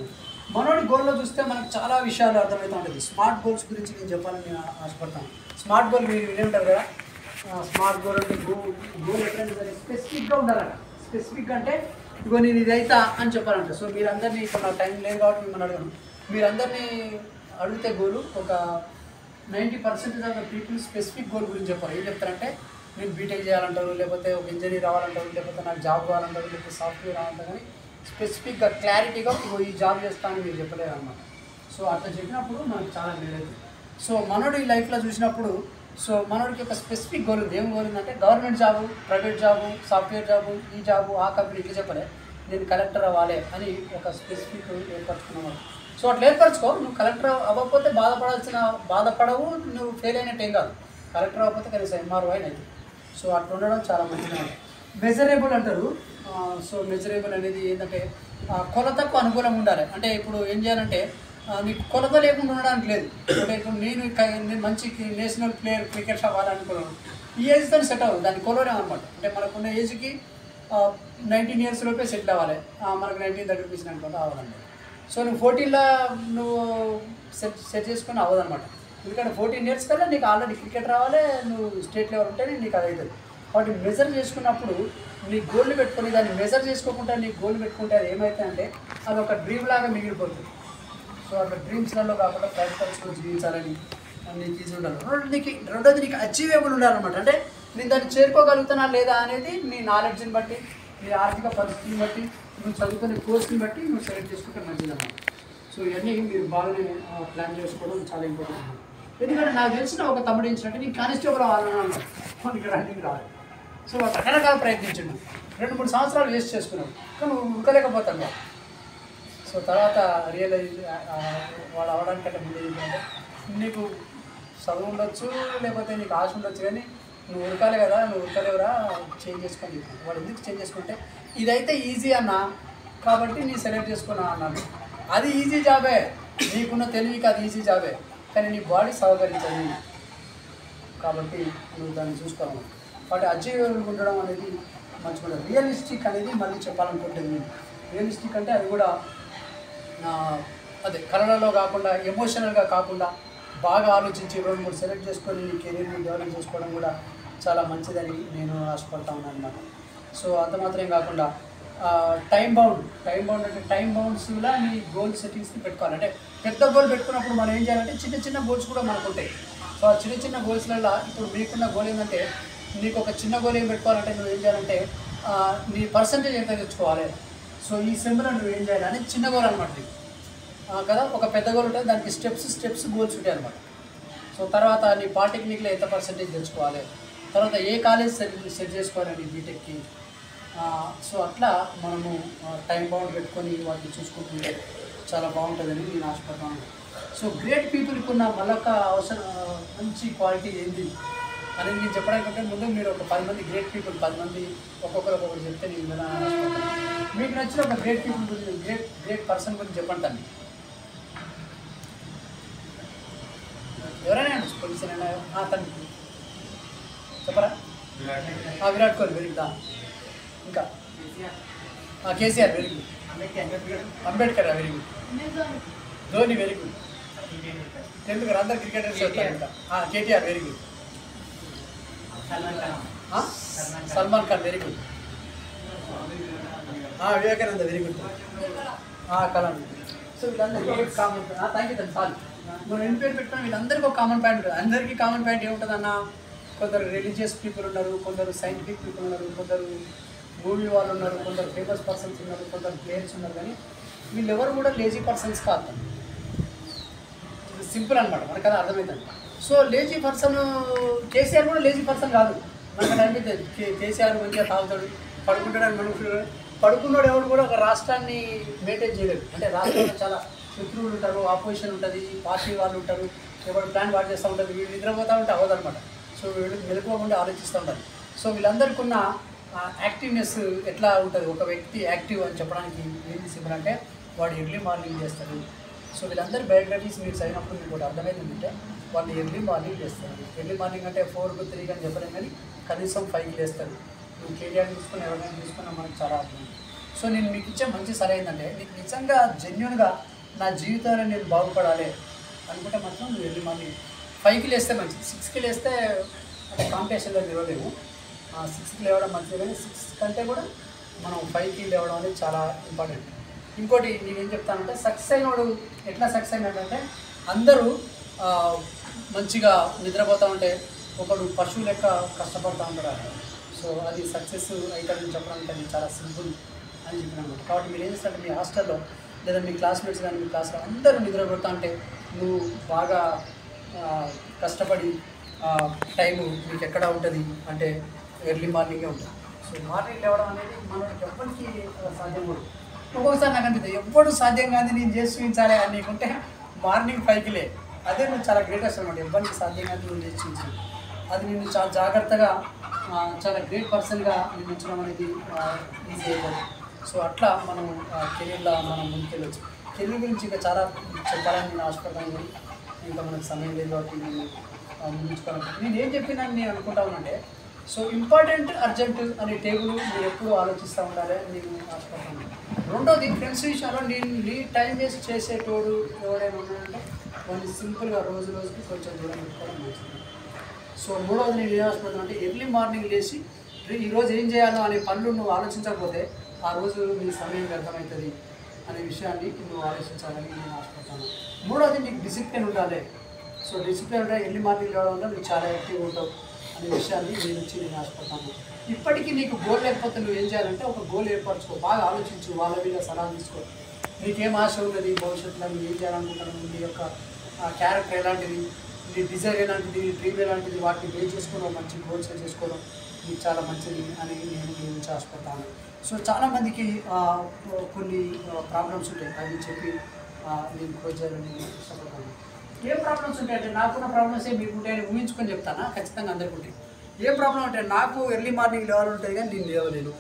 మనోడి గోల్లో చూస్తే మనకు చాలా విషయాలు అర్థమవుతూ ఉంటుంది స్మార్ట్ గోల్స్ గురించి నేను చెప్పాలని నేను ఆశపడతాను స్మార్ట్ గోల్ మీరు వినే ఉంటారు కదా స్మార్ట్ గోల్ అంటే గోల్ గోల్ ఎక్కడైనా సరే స్పెసిఫిక్గా ఉండాలంట స్పెసిఫిక్ అంటే ఇగో నేను ఇది అవుతా అని చెప్పాలంట సో మీరందరినీ ఇప్పుడు నాకు టైం లేదు కాబట్టి మిమ్మల్ని అడగను మీరందరినీ అడిగితే గోలు ఒక ninety percentage of the people specific goal గురించి చెప్పారు ఏం చెప్తారంటే నేను బీటెక్ చేయాలంటారు లేకపోతే ఒక ఇంజనీర్ రావాలంటారు లేకపోతే నాకు జాబ్ కావాలంటారు లేకపోతే సాఫ్ట్వేర్ రావాలంటారు కానీ స్పెసిఫిక్గా క్లారిటీగా ఇగో ఈ జాబ్ చేస్తానని మీరు చెప్పలేరు అనమాట సో అట్లా చెప్పినప్పుడు మనకు చాలా మేలవుతుంది సో మనోడు ఈ లైఫ్లో చూసినప్పుడు సో మనోడికి ఒక స్పెసిఫిక్ గోల్ ఉంది ఏం గోల్ ఉందంటే government job private job software job ఈ జాబు ఆ కంపెనీ ఇట్లా చెప్పలే నేను కలెక్టర్ అవ్వాలి అని ఒక స్పెసిఫిక్ ఏర్పరచుకున్నాను సో అట్లా ఏర్పరచుకో నువ్వు కలెక్టర్ అవ్వకపోతే బాధపడాల్సిన బాధపడవు నువ్వు ఫెయిల్ అయినట్టు ఏం కాదు కలెక్టర్ అవ్వకపోతే కనీసం ఎంఆర్ఓ అయిన అవుతుంది సో అట్లా ఉండడం చాలా మంచిది మెజరబుల్ అంటారు ఆ, సో మెజరబుల్ అనేది ఏంటంటే ఆ, కొలతకు అనుకూలంగా ఉండాలి అంటే ఇప్పుడు ఏం చేయాలంటే ఆ, నీకు కొలత లేకుండా ఉండడానికి లేదు అంటే ఇప్పుడు నేను క- నేను మంచి నేషనల్ ప్లేయర్ క్రికెట్ అవ్వాలనుకున్నాను ఈ ఏజ్తో సెట్ అవ్వదు దాన్ని కొలవలేం అనమాట అంటే మనకున్న ఏజ్కి నైన్టీన్ ఇయర్స్ లోపే సెటిల్ అవ్వాలి ఆ, మనకు నైన్టీన్ దగ్గర తీసిన అనుకుంటే అవ్వాలండి సో నువ్వు ఫోర్టీన్లో నువ్వు సెట్ సెట్ చేసుకుని అవ్వదన్నమాట ఎందుకంటే ఫోర్టీన్ ఇయర్స్ కల్లా నీకు ఆల్రెడీ క్రికెట్ రావాలి నువ్వు స్టేట్ లెవెల్ ఉంటేనే నీకు అది అవుతుంది కాబట్టి మెజర్ చేసుకున్నప్పుడు నీ గోల్ని పెట్టుకొని దాన్ని మెజర్ చేసుకోకుండా నీ గోల్ పెట్టుకుంటే అది ఏమవుతుందంటే అది ఒక డ్రీమ్ లాగా మిగిలిపోతుంది సో అట్లా డ్రీమ్స్లలో కాకుండా ప్రాక్టికల్స్లో జీవించాలని నీకు ఈజీ ఉండాలి రెండు నీకు రెండోది నీకు అచీవేబుల్ ఉండాలన్నమాట అంటే నేను దాన్ని చేరుకోగలుగుతానా లేదా అనేది నీ నాలెడ్జ్ని బట్టి నీ ఆర్థిక పరిస్థితిని బట్టి నువ్వు చదువుకునే కోర్స్ని బట్టి నువ్వు సెలెక్ట్ చేసుకుంటే మంచిదన్నమాట సో ఇవన్నీ మీరు బాగానే ప్లాన్ చేసుకోవడం చాలా ఇంపార్టెంట్ అన్నమాట. ఎందుకంటే నాకు తెలిసిన ఒక తమ్ముడు ఏంటంటే నేను కానిస్టేబుల్ అవ్వాలని అన్నాడు మనకి రన్నింగ్ రాదు సో వాడు రకరకాల ప్రయత్నించాడు రెండు మూడు సంవత్సరాలు వేస్ట్ చేసుకున్నాడు కానీ ఉడకలేకపోతాను సో తర్వాత రియలైజ్ వాడు అవడానికంటే ముందు ఏంటంటే నీకు చదువు ఉండొచ్చు లేకపోతే నీకు ఆశ ఉండొచ్చు కానీ నువ్వు ఉరకాలి కదా నువ్వు ఉరకలేవురా చేంజ్ చేసుకొని చెప్పాను వాడు ఎందుకు చేంజ్ చేసుకుంటే ఇదైతే ఈజీ అన్న కాబట్టి నీ సెలెక్ట్ చేసుకున్నా అన్నాడు అది ఈజీ జాబే నీకున్న తెలివికి అది ఈజీ జాబే కానీ నీ బాడీ సహకరించదు కాబట్టి నువ్వు దాన్ని చూసుకోవాలి వాటి అచీవబుల్ ఉండడం అనేది మంచిగా రియలిస్టిక్ అనేది మళ్ళీ చెప్పాలనుకుంటుంది నేను రియలిస్టిక్ అంటే అది కూడా ఆ, అదే కళలలో కాకుండా ఎమోషనల్గా కాకుండా బాగా ఆలోచించి రెండు మూడు సెలెక్ట్ చేసుకొని నీ కెరీర్ని డెవలప్ చేసుకోవడం కూడా చాలా మంచిదని నేను ఆశపడతా ఉన్నాను అనమాట సో అంత మాత్రమే కాకుండా టైం బౌండ్ టైం బౌండ్ అంటే టైం బౌండ్స్లో నీ గోల్ సెట్టింగ్స్ని పెట్టుకోవాలి అంటే పెద్ద గోల్ పెట్టుకున్నప్పుడు మనం ఏం చేయాలంటే చిన్న చిన్న గోల్స్ కూడా మనకు ఉంటాయి సో ఆ చిన్న చిన్న గోల్స్లలో ఇప్పుడు మీకున్న గోల్ ఏంటంటే నీకు ఒక చిన్న గోల్ ఏం పెట్టుకోవాలంటే నువ్వు ఏం చేయాలంటే ఆ, నీ పర్సంటేజ్ ఎంత తెచ్చుకోవాలి సో ఈ సెమ్లో నువ్వు ఏం చేయాలి అనేది చిన్న గోల్ అనమాట నీకు ఆ, కదా ఒక పెద్ద గోల్ ఉంటుంది దానికి స్టెప్స్ స్టెప్స్ గోల్స్ ఉంటాయి అనమాట సో తర్వాత నీ పాలిటెక్నిక్లో ఎంత పర్సెంటేజ్ తెచ్చుకోవాలి తర్వాత ఏ కాలేజ్ సెట్ సెట్ చేసుకోవాలి నీ బీటెక్కి ఆ, సో అట్లా మనము టైం బౌండ్ పెట్టుకొని వాటిని చూసుకుంటుంటే చాలా బాగుంటుందని నేను ఆశపడతాను సో గ్రేట్ పీపుల్కి ఉన్న మళ్ళొక అవసరం ఆ, మంచి క్వాలిటీ ఏంది అనేది నేను చెప్పడానికంటే ముందు మీరు ఒక పది మంది గ్రేట్ పీపుల్ పది మంది ఒక్కొక్కరు ఒక్కొక్కరు చెప్తే నేను వినాలని ఆశపడతాను మీకు నచ్చిన ఒక గ్రేట్ పీపుల్ గురించి గ్రేట్ గ్రేట్ పర్సన్ గురించి చెప్పండి తల్లి ఎవరైనా పొజిషన్ అయినా ఆ, తను చెప్పరా ఆ, విరాట్ కోహ్లీ వెరీ గుడ్ ఇంకా ఆ, KCR very good Ambedkar very good Dhoni very good Tendulkar అందరు క్రికెటర్స్ వస్తారు ఇంకా ఆ, కేటీఆర్ వెరీ గుడ్ ఆ? సల్మాన్ ఖాన్ వెరీ గుడ్ ఆ, Vivekananda very good Kalam so వీళ్ళందరికీ ఏ కామన్ థ్యాంక్ యూ తను చాలు మనం ఎన్ని పేరు పెట్టినా వీళ్ళందరికీ ఒక కామన్ పాయింట్ ఉంటుంది అందరికీ కామన్ పాయింట్ ఏముంటుంది అన్న కొందరు రిలీజియస్ పీపుల్ ఉన్నారు కొందరు సైంటిఫిక్ పీపుల్ ఉన్నారు కొందరు మూవీ వాళ్ళు ఉన్నారు కొందరు ఫేమస్ పర్సన్స్ ఉన్నారు కొందరు ప్లేయర్స్ ఉన్నారు కానీ వీళ్ళెవరు కూడా లేజీ పర్సన్స్ కాదు సింపుల్ అనమాట మనకు అది అర్థమవుతుంది సో లేజీ పర్సన్ కేసీఆర్ కూడా లేజీ పర్సన్ కాదు మనకు అది అనిపిస్తుంది కే- కేసీఆర్ మంచిగా తాగుతాడు పడుకుంటాడని మనం feel కాదు. పడుకున్నాడు ఎవరు కూడా ఒక రాష్ట్రాన్ని మెయింటైన్ చేయలేడు అంటే రాష్ట్రంలో చాలా శత్రువులు ఉంటారు ఆపోజిషన్ ఉంటుంది పార్టీ వాళ్ళు ఉంటారు ఎవరు ప్లాన్ వాడు చేస్తూ ఉంటుంది వీళ్ళు నిద్రపోతూ ఉంటే అవ్వదన్నమాట సో వీళ్ళు మెలకువకుండా ఆలోచిస్తూ ఉంటారు సో వీళ్ళందరికీ ఉన్న యాక్టివ్నెస్ ఎట్లా ఉంటుంది ఒక వ్యక్తి యాక్టివ్ అని చెప్పడానికి ఏంటి సింపుల్ అంటే వాడు ఎర్లీ మార్నింగ్ చేస్తాడు సో వీళ్ళందరి బయోగ్రఫీస్ మీరు చదివినప్పుడు మీకు ఒకటి అర్థమైంది ఏంటంటే వాళ్ళు ఎర్లీ మార్నింగ్ చేస్తారు ఎర్లీ మార్నింగ్ అంటే ఫోర్కు త్రీ అని చెప్పలేం కానీ కనీసం ఫైవ్కి లేస్తారు నువ్వు కేటీఆర్ తీసుకుని ఎవరైనా తీసుకున్నా మనకు చాలా అర్థం సో నేను మీకు ఇచ్చే మంచి సలహా ఏంటంటే నీకు నిజంగా జెన్యున్గా నా జీవితంలో నేను బాగుపడాలి అనుకుంటే మాత్రం నువ్వు వెళ్ళి మళ్ళీ ఫైవ్కి లేస్తే మంచిది సిక్స్కి లేస్తే అంటే కాంపిటీషన్లో నిలవలేము సిక్స్కి లేవడం మంచిది కానీ సిక్స్ కంటే కూడా మనం ఫైవ్కి లేవడం అనేది చాలా ఇంపార్టెంట్ ఇంకోటి నేనేం చెప్తానంటే సక్సెస్ అయినోడు ఎట్లా సక్సెస్ అయినాడంటే అందరూ ఆ, మంచిగా నిద్రపోతూ ఉంటే ఒకడు పశువు లెక్క కష్టపడుతూ ఉంటాడు అక్కడ. సో అది సక్సెస్ అవుతాడని చెప్పడానికి అది చాలా సింపుల్ అని చెప్పినాను కాబట్టి మీరు ఏం చేస్తారంటే మీ హాస్టల్లో లేదా మీ క్లాస్మేట్స్ కానీ మీ క్లాస్లో అందరూ నిద్రపోతా అంటే నువ్వు బాగా ఆ, కష్టపడి టైము మీకు ఎక్కడ ఉంటుంది అంటే ఎర్లీ మార్నింగే ఉంటుంది సో మార్నింగ్ లేవడం అనేది మనకి ఎవ్వరికి సాధ్యం కూడా ఒక్కొక్కసారి నాకు అనిపిస్తుంది ఎప్పుడు సాధ్యం కాదు నేను చేసి చూపించాలి అని నీకుంటే మార్నింగ్ ఫైవ్కి లే అదే నువ్వు చాలా గ్రేటెస్ట్ అనమాట ఎవరికి సాధ్యం కాదు నువ్వు చేసి చూపించాలి అది నేను చాలా జాగ్రత్తగా ఆ, చాలా గ్రేట్ పర్సన్గా నేను ఉంచడం అనేది ఈజీ అయిపోతుంది సో అట్లా మనం కెరీర్లో మనం ముందుకెళ్ళొచ్చు కెరీర్ గురించి ఇంకా చాలా చెప్పాలని నేను ఆశపడతాను కానీ ఇంకా మనకు సమయం లేదు కాబట్టి నేను ఆ, ముందుకోవాలి నేను ఏం చెప్పినా నేను అనుకుంటా ఉన్నానంటే సో ఇంపార్టెంట్ అర్జెంట్ అనే టేబుల్ మీరు ఎప్పుడు ఆలోచిస్తూ ఉండాలి అని నేను ఆశపడతాను రెండోది ఫ్రెండ్స్ విషయంలో నేను నీ టైం వేస్ట్ చేసేటోడు ఎవడైనా ఉన్నాడంటే వాళ్ళు సింపుల్గా రోజు రోజుకి కొంచెం దూరం పెట్టుకోవడం మంచిది సో మూడవది నేను ఏం ఆశపడుతున్నా అంటే ఎర్లీ మార్నింగ్ లేచి "రే- ఈరోజు ఏం చేయాలో అనే పనులు నువ్వు ఆలోచించకపోతే ఆ రోజు నీ సమయం వ్యర్థమవుతుంది అనే విషయాన్ని నువ్వు ఆలోచించాలని నేను ఆశపడతాను మూడవది నీకు డిసిప్లిన్ ఉండాలి సో డిసిప్లిన్ ఉంటే ఎర్లీ మార్నింగ్ లేవడం వల్ల నువ్వు చాలా యాక్టివ్ ఉంటావు అనే విషయాన్ని నేను వచ్చి నేను ఆశపడతాను ఇప్పటికీ నీకు గోల్ లేకపోతే నువ్వు ఏం చేయాలంటే ఒక గోల్ ఏర్పరచుకో బాగా ఆలోచించు వాళ్ళ మీద సలహా తీసుకో నీకేం ఆశ ఉన్నది భవిష్యత్తులో నువ్వు ఏం చేయాలనుకుంటున్నావు నీ యొక్క క్యారెక్టర్ ఎలాంటిది నీ డిజైర్ ఎలాంటిది నీ డ్రీమ్ ఎలాంటిది వాటిని బేస్ చేసుకోవడం మంచి గోల్స్ చేసుకోవడం నీకు చాలా మంచిది అని నేను నేను నుంచి ఆశపడతాను సో చాలామందికి కొన్ని ప్రాబ్లమ్స్ ఉంటాయి అవి చెప్పి ఆ, నేను క్లోజ్ చేయాలని నేను ఇష్టపడతాను ఏ ప్రాబ్లమ్స్ ఉంటాయంటే నాకున్న ప్రాబ్లమ్స్ ఏ మీకు ఉంటాయని ఊహించుకొని చెప్తానా ఖచ్చితంగా అందరికీ ఉంటాయి ఏ ప్రాబ్లం అంటే నాకు ఎర్లీ మార్నింగ్ లేవాలి ఉంటుంది కానీ నేను లేవలేను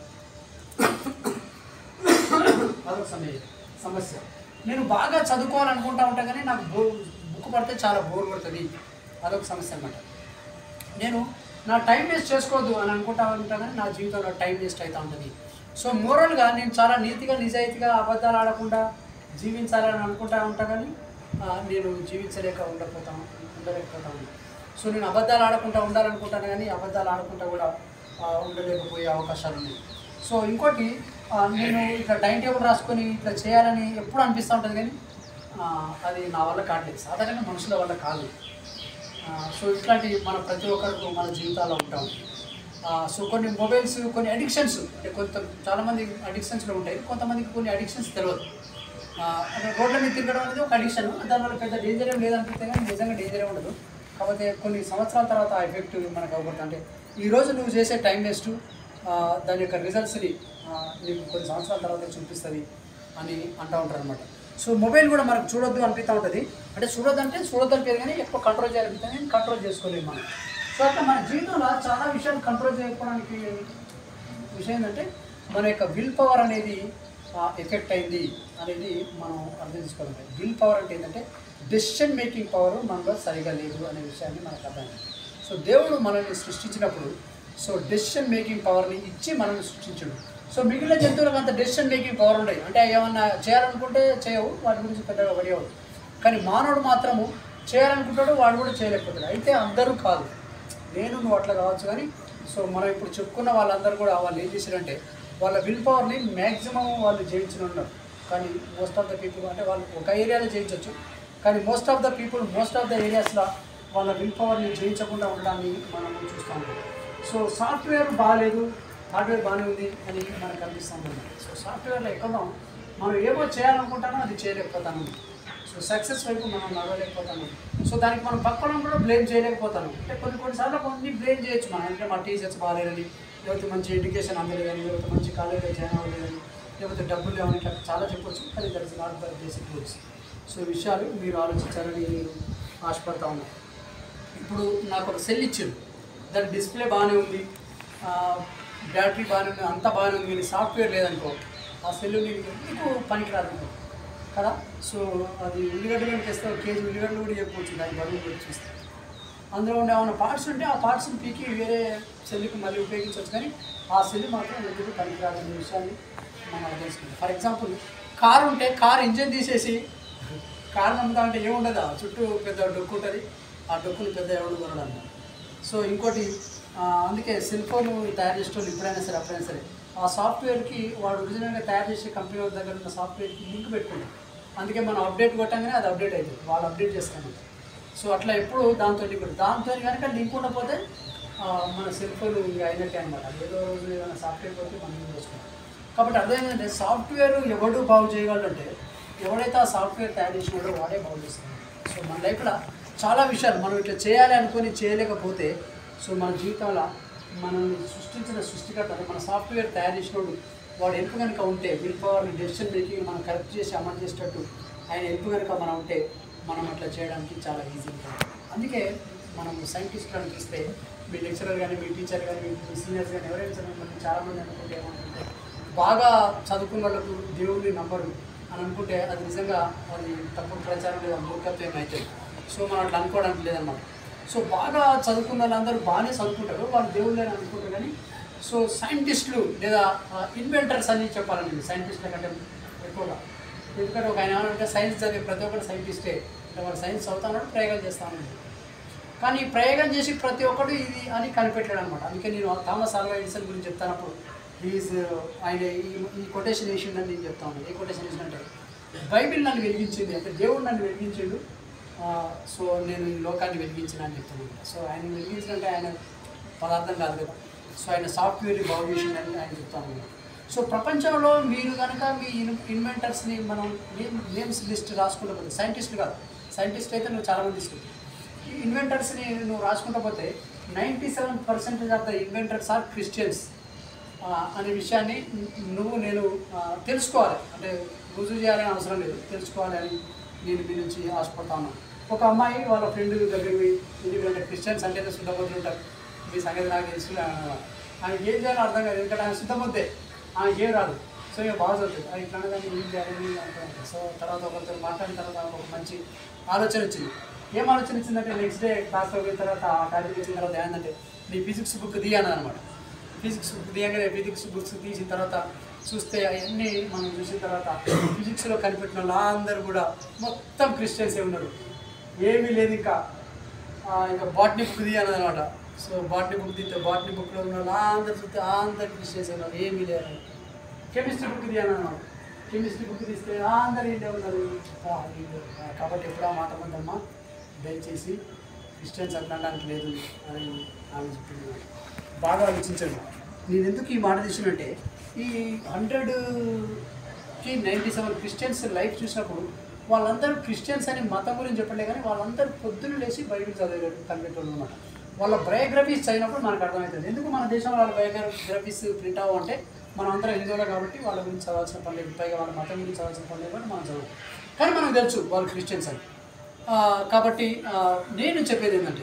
అదొక సమయ సమస్య నేను బాగా చదువుకోవాలనుకుంటా ఉంటా కానీ నాకు బో బుక్ పడితే చాలా బోర్ పడుతుంది అదొక సమస్య అనమాట నేను నా టైం వేస్ట్ చేసుకోవద్దు అని అనుకుంటా ఉంటా కానీ నా జీవితంలో టైం వేస్ట్ అవుతూ ఉంటుంది సో మోరల్గా నేను చాలా నీతిగా నిజాయితీగా అబద్ధాలు ఆడకుండా జీవించాలని అనుకుంటా ఉంటా కానీ ఆ, నేను జీవించలేక ఉండకపోతాను ఉండలేకపోతాను సో నేను అబద్ధాలు ఆడకుండా ఉండాలనుకుంటాను కానీ అబద్ధాలు ఆడకుండా కూడా ఆ, ఉండలేకపోయే అవకాశాలు ఉన్నాయి సో ఇంకోటి ఆ, నేను ఇట్లా టైం టేబుల్ రాసుకొని ఇట్లా చేయాలని ఎప్పుడు అనిపిస్తూ ఉంటుంది కానీ ఆ, అది నా వల్ల కావట్లేదు సాధారణంగా మనుషుల వల్ల కాదు ఆ, సో ఇట్లాంటి మన ప్రతి ఒక్కరికి మన జీవితాల్లో ఉంటాం ఆ, సో కొన్ని మొబైల్స్ కొన్ని అడిక్షన్స్ అంటే కొంత చాలామంది అడిక్షన్స్లో ఉంటాయి కొంతమందికి కొన్ని అడిక్షన్స్ తెలియదు ఆ, అంటే రోడ్ల మీద తిరగడం అనేది ఒక అడిక్షన్ దానివల్ల పెద్ద డేంజర్ ఏం లేదనిపిస్తే కానీ నిజంగా డేంజర్ ఏం ఉండదు కాకపోతే కొన్ని సంవత్సరాల తర్వాత ఆ ఎఫెక్ట్ మనకు అవ్వకూడదు అంటే ఈరోజు నువ్వు చేసే టైం వేస్ట్ దాని యొక్క రిజల్ట్స్ని నీకు కొన్ని సంవత్సరాల తర్వాత చూపిస్తుంది అని అంటూ ఉంటారు అనమాట సో మొబైల్ కూడా మనకు చూడొద్దు అనిపిస్తూ ఉంటుంది అంటే చూడొద్దు అంటే చూడొద్దు అనిపించదు కానీ ఎక్కువ కంట్రోల్ చేయాలనిపిస్తుంది కానీ కంట్రోల్ చేసుకోలేము మనం సో అట్లా మన జీవితంలో చాలా విషయాలు కంట్రోల్ చేసుకోవడానికి విషయం ఏంటంటే మన యొక్క విల్ పవర్ అనేది ఎఫెక్ట్ అయింది అనేది మనం అర్థం చేసుకోవాలి విల్ పవర్ అంటే ఏంటంటే డెసిషన్ మేకింగ్ పవర్ మనలో సరిగా లేదు అనే విషయాన్ని మనకు అర్థమైంది సో దేవుడు మనల్ని సృష్టించినప్పుడు సో డెసిషన్ మేకింగ్ పవర్ని ఇచ్చి మనల్ని సృష్టించడు సో మిగిలిన జంతువులకు అంత డెసిషన్ మేకింగ్ పవర్ ఉండదు అంటే ఏమన్నా చేయాలనుకుంటే చేయవు వాటి గురించి పెద్దగా పడేవాడు కానీ మానవుడు మాత్రము చేయాలనుకుంటాడు వాడు కూడా చేయలేకపోతాడు అయితే అందరూ కాదు నేను నువ్వు అట్లా కావచ్చు కానీ సో మనం ఇప్పుడు చెప్పుకున్న వాళ్ళందరూ కూడా వాళ్ళు ఏం చేశారంటే వాళ్ళ విల్ పవర్ని మ్యాక్సిమం వాళ్ళు జయించిన ఉన్నారు కానీ మోస్ట్ ఆఫ్ ద పీపుల్ అంటే వాళ్ళు ఒక ఏరియాలో జయించవచ్చు కానీ most of the people most of the ఏరియాస్లో వాళ్ళ విల్ పవర్ని జయించకుండా ఉండడాన్ని మనం చూస్తూ ఉంటాం సో సాఫ్ట్వేర్ బాగాలేదు హార్డ్వేర్ బాగానే ఉంది అని మనకు అనిపిస్తూ ఉంటుంది సో సాఫ్ట్వేర్లో ఎక్కడో మనం ఏమో చేయాలనుకుంటానో అది చేయలేకపోతాను సో సక్సెస్ వైపు మనం నడవలేకపోతాను సో దానికి మనం పక్కన కూడా బ్లేమ్ చేయలేకపోతాను అంటే కొన్ని కొన్నిసార్లు కొన్ని బ్లేమ్ చేయొచ్చు మనం అంటే మా టీచర్స్ బాగాలేదని లేకపోతే మంచి ఎడ్యుకేషన్ అందలేదని లేకపోతే మంచి కాలేజీలో జాయిన్ అవ్వలేదని లేకపోతే డబ్బులు లేవని ఇట్లా చాలా చెప్పొచ్చు కానీ that is not the basic rules so ఈ విషయాలు మీరు ఆలోచించాలని నేను ఆశపడతా ఉన్నాను ఇప్పుడు నాకు ఒక సెల్ ఇచ్చారు దాని డిస్ప్లే బాగానే ఉంది ఆ, బ్యాటరీ బాగానే ఉంది అంతా బాగానే ఉంది కానీ సాఫ్ట్వేర్ లేదనుకో ఆ సెల్ నీకు నీకు పనికిరాదు అనుకో కదా సో అది ఉల్లిగడ్డలు తెస్తే ఒక కేజీ ఉల్లిగడ్డలు కూడా చెప్పవచ్చు దాని బరువు కూడా చూస్తే అందులో ఉండే ఏమైనా పార్ట్స్ ఉంటే ఆ పార్ట్స్ని పీకి వేరే సెల్కి మళ్ళీ ఉపయోగించవచ్చు కానీ ఆ సెల్ మాత్రం ఎందుకు పనికిరాదు అనే విషయాన్ని మనం తెలుసుకుంటాం ఫర్ ఎగ్జాంపుల్ కార్ ఉంటే కార్ ఇంజన్ తీసేసి కారు నమ్ముతా అంటే ఏముండదు ఆ చుట్టూ పెద్ద డొక్కు ఉంటుంది ఆ డొక్కుని పెద్ద ఎవడు కొనడు అన్నమాట సో ఇంకోటి ఆ, అందుకే సెల్ ఫోన్ తయారు చేసే వాళ్ళు ఇప్పుడైనా సరే అప్పుడైనా సరే ఆ సాఫ్ట్వేర్కి వాడు ఒరిజినల్గా తయారు చేసే కంపెనీ వాళ్ళ దగ్గర ఉన్న సాఫ్ట్వేర్కి లింక్ పెట్టుకుంటాం అందుకే మనం అప్డేట్ కొట్టంగానే అది అప్డేట్ అవుతుంది వాళ్ళు అప్డేట్ చేస్తాను సో అట్లా ఎప్పుడు దాంతో లింక్ ఉంటుంది దాంతో కనుక లింక్ ఉండకపోతే ఆ, మన సెల్ ఫోన్ ఇంకా అయినట్టే అనమాట ఏదో రోజు ఏదైనా సాఫ్ట్వేర్ పోతే మనం యూజ్ చేసుకుంటాం కాబట్టి అర్థమైందంటే సాఫ్ట్వేర్ ఎవడు బాగు చేయగలంటే ఎవడైతే ఆ సాఫ్ట్వేర్ తయారు చేసినాడో వాడే బాగు చేస్తాడు సో మన లైఫ్లో చాలా విషయాలు మనం ఇట్లా చేయాలి అనుకొని చేయలేకపోతే సో మన జీవితంలో మనల్ని సృష్టించిన సృష్టికర్త అంటే మన సాఫ్ట్వేర్ తయారు చేసినోడు వాడు హెల్ప్ కనుక ఉంటే విల్ పవర్ డెసిషన్ మేకింగ్ మనం కరెక్ట్ చేసి అమలు చేసేటట్టు ఆయన హెల్ప్ కనుక మనం ఉంటే మనం అట్లా చేయడానికి చాలా ఈజీ ఉంటుంది అందుకే మనం సైంటిస్టులను చూస్తే మీ లెక్చరర్ కానీ మీ టీచర్ కానీ మీ సీనియర్స్ కానీ ఎవరైనా సరే మనం చాలామంది అనుకుంటే ఏమంటుంటే బాగా చదువుకున్న వాళ్ళకు దేవుడిని నమ్మరు అని అనుకుంటే అది నిజంగా అది తప్పుడు ప్రచారం లేదా మూర్ఖత్వం అవుతుంది సో మనం అట్లా అనుకోవడానికి లేదన్నమాట సో బాగా చదువుకున్న వాళ్ళందరూ బాగానే చదువుకుంటారు వాళ్ళు దేవుళ్ళే అని అనుకుంటారు కానీ సో సైంటిస్టులు లేదా ఇన్వెంటర్స్ అని చెప్పాలండి సైంటిస్టుల కంటే ఎక్కువగా ఎందుకంటే ఒక ఆయన ఏమంటే సైన్స్ చదివే ప్రతి ఒక్కరు సైంటిస్టే అంటే వాడు సైన్స్ చదువుతాడు ప్రయోగాలు చేస్తాను కానీ ఈ ప్రయోగం చేసి ప్రతి ఒక్కడు ఇది అని కనిపెట్టాడు అనమాట అందుకే నేను థామస్ ఆల్వా ఎడిసన్ గురించి చెప్తానప్పుడు ఈజ్ ఆయన ఈ ఈ కొటేషన్ వేసిండని నేను చెప్తాను ఏ కొటేషన్ వేసిందంటే బైబిల్ నన్ను వెలిగించింది అంటే దేవుడు నన్ను వెలిగించిండు ఆ, సో నేను ఈ లోకాన్ని వెలిగించిన అని చెప్తున్నాను సో ఆయన వెలిగించినంటే ఆయన పదార్థం కాదు కదా సో ఆయన సాఫ్ట్వేర్ బాగు చేసిండని ఆయన చెప్తాను సో ప్రపంచంలో మీరు కనుక మీ ఇన్ ఇన్వెంటర్స్ని మనం నేమ్ నేమ్స్ లిస్ట్ రాసుకుంటూ పోతే సైంటిస్టులు కాదు సైంటిస్ట్ అయితే నువ్వు చాలామంది తీసుకుంటావు ఈ ఇన్వెంటర్స్ని నువ్వు రాసుకుంటూ పోతే ninety seven percentage of the inventors are Christians అనే విషయాన్ని నువ్వు నేను ఆ, తెలుసుకోవాలి అంటే రుజువు చేయాలని అవసరం లేదు తెలుసుకోవాలి అని నేను మీ నుంచి ఆశపడతాను ఒక అమ్మాయి వాళ్ళ ఫ్రెండ్ దగ్గరికి పోయి ఎందుకంటే క్రిస్టియన్స్ అంటే శుద్ధపోతులు ఉంటారు మీ సంగతి నాకు తెలుసు ఆమెకి ఏం చేయాలో అర్థం కాదు ఎందుకంటే ఆమె శుద్ధపోతే ఆమెకి ఏం రాదు సో ఇక బాగా చదువుతుంది అది ఇట్లా దాన్ని ఏం చేయాలని అనుకున్నాను సో తర్వాత ఒకరితో మాట్లాడిన తర్వాత ఆమెకు ఒక మంచి ఆలోచన వచ్చింది ఏం ఆలోచన వచ్చిందంటే నెక్స్ట్ డే క్లాస్లో పోయిన తర్వాత ఆ టాపిక్ వచ్చిన తర్వాత ఏంటంటే నీ ఫిజిక్స్ బుక్ తీయనది అనమాట ఫిజిక్స్ బుక్ తీయగానే ఫిజిక్స్ బుక్స్ తీసిన తర్వాత చూస్తే అవన్నీ మనం చూసిన తర్వాత ఫిజిక్స్లో కనిపెట్టిన వాళ్ళందరూ కూడా మొత్తం క్రిస్టియన్సే ఉన్నారు ఏమీ లేదు ఇంకా ఆ, ఇంకా బాట్నీ బుక్ తీయాలి అనమాట సో బాట్నీ బుక్ తీస్తే బాట్నీ బుక్లో ఉన్న వాళ్ళందరూ చూస్తే అందరు క్రిస్టియన్స్ ఉన్నారు ఏమీ లేదు కెమిస్ట్రీ బుక్ తీయాలి అనమాట కెమిస్ట్రీ బుక్ తీస్తే అందరు ఇండే ఉన్నారు ఆ, వీళ్ళు. ఆ, కాబట్టి ఎప్పుడు ఆ మాట ఉందమ్మా దయచేసి క్రిస్టియన్స్ అట్లాంటి లేదు అని ఆమె చెప్పింది బాగా ఆలోచించండి నేను ఎందుకు ఈ మాట తీసుకున్నట్టే ఈ హండ్రెడ్కి నైంటీ సెవెన్ క్రిస్టియన్స్ లైఫ్ చూసినప్పుడు వాళ్ళందరూ క్రిస్టియన్స్ అని మతం గురించి చెప్పలే కానీ వాళ్ళందరూ పొద్దున్న లేచి బైబిల్ చదివే కనిపెట్టారు అనమాట వాళ్ళ బయోగ్రఫీస్ చదివినప్పుడు మనకు అర్థమవుతుంది ఎందుకు మన దేశంలో వాళ్ళ బయోగ్రఫీస్ ప్రింట్ అవ్వ అంటే మనం అందరం హిందువులే కాబట్టి వాళ్ళ గురించి చదవాల్సిన పని లేదు పైగా వాళ్ళ మతం గురించి చదవాల్సిన పని లేదు కాబట్టి మనం చదవం కానీ మనకు తెలుసు వాళ్ళు క్రిస్టియన్స్ అని ఆ, కాబట్టి ఆ, నేను చెప్పేది ఏంటంటే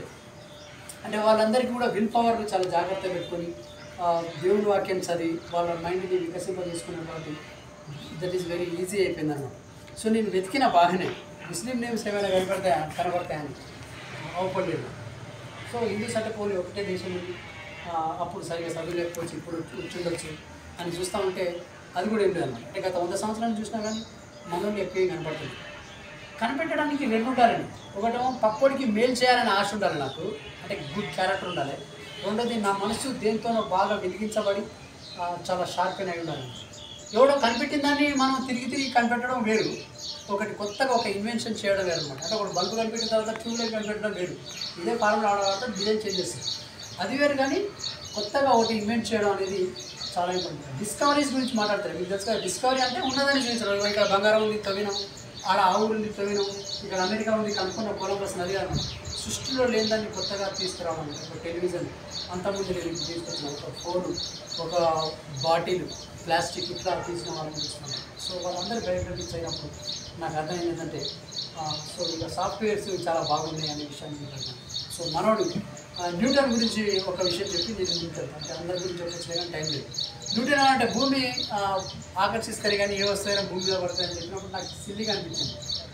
అంటే వాళ్ళందరికీ కూడా విల్ పవర్ని చాలా జాగ్రత్తగా పెట్టుకొని ఆ, దేవుని వాక్యం చదివి వాళ్ళ మైండ్ని వికసింపజేసుకునే కాబట్టి దట్ ఈస్ వెరీ ఈజీ అయిపోయింది అన్నమాట సో నేను వెతికిన బాగానే ముస్లిం నేమ్స్ ఏమైనా కనపడతాయా కనపడతాయని అవపడలేదు సో హిందూస్ అంటే పోలీ ఒకటే దేశం ఉంది ఆ, అప్పుడు సరిగా చదువులేకపోవచ్చు ఇప్పుడు కూర్చుండొచ్చు అని చూస్తూ ఉంటే అది కూడా ఏం లేదన్నమాట అంటే గత వంద సంవత్సరాలు చూసినా కానీ మనల్ని ఎక్కువ ఏం కనపడుతుంది కనిపెట్టడానికి రెండు ఉండాలండి ఒకటేమో పక్కోడికి మేలు చేయాలని ఆశ ఉండాలి నాకు అంటే గుడ్ క్యారెక్టర్ ఉండాలి రెండోది నా మనసు దేంతోనో బాగా వెలిగించబడి ఆ, చాలా షార్ప్ అయి ఉండాలి ఎవడో కనిపెట్టిన దాన్ని మనం తిరిగి తిరిగి కనిపెట్టడం వేరు ఒకటి కొత్తగా ఒక ఇన్వెన్షన్ చేయడం వేరు అనమాట అంటే ఒకటి బల్బు కనిపెట్టిన తర్వాత ట్యూబ్ లైట్ కనిపెట్టడం వేరు ఇదే ఫార్ములా ఆడడం తర్వాత డిజైన్ చేంజ్ చేస్తుంది అది వేరు కానీ కొత్తగా ఒకటి ఇన్వెంట్ చేయడం అనేది చాలా ఇంపార్టెంట్ డిస్కవరీస్ గురించి మాట్లాడతారు మీకు తెలుసు కదా డిస్కవరీ అంటే ఉన్నదని చూపించడం ఇక్కడ బంగారం ఉంది తవ్వినాం ఆడ ఆవు ఉంది తవ్వినాం ఇక్కడ అమెరికా ఉంది కనుక్కున్న కొలంబస్ నది కాదు సృష్టిలో లేని దాన్ని కొత్తగా తీసుకురావడం ఒక టెలివిజన్ అంతకుముందు నేను తీసుకొచ్చిన ఒక ఫోన్ ఒక బాటిల్ ప్లాస్టిక్ ఇట్లా తీసిన వాళ్ళని చూస్తున్నాను సో వాళ్ళందరూ బయోగ్రఫీస్ అయినప్పుడు నాకు అర్థమైంది ఏంటంటే ఆ, సో ఇక సాఫ్ట్వేర్స్ చాలా బాగున్నాయి అనే విషయాన్ని మీకు అర్థం. సో మనోడు ఆ, న్యూటన్ గురించి ఒక విషయం చెప్పి నేను న్యూటన్ అంటే అందరి గురించి చెప్పచ్చు కానీ టైం లేదు న్యూటన్ అంటే భూమి ఆ, ఆకర్షిస్తారు కానీ ఏ వస్తాయో భూమి మీద పడతాయని చెప్పినప్పుడు నాకు సిల్లిగా అనిపించింది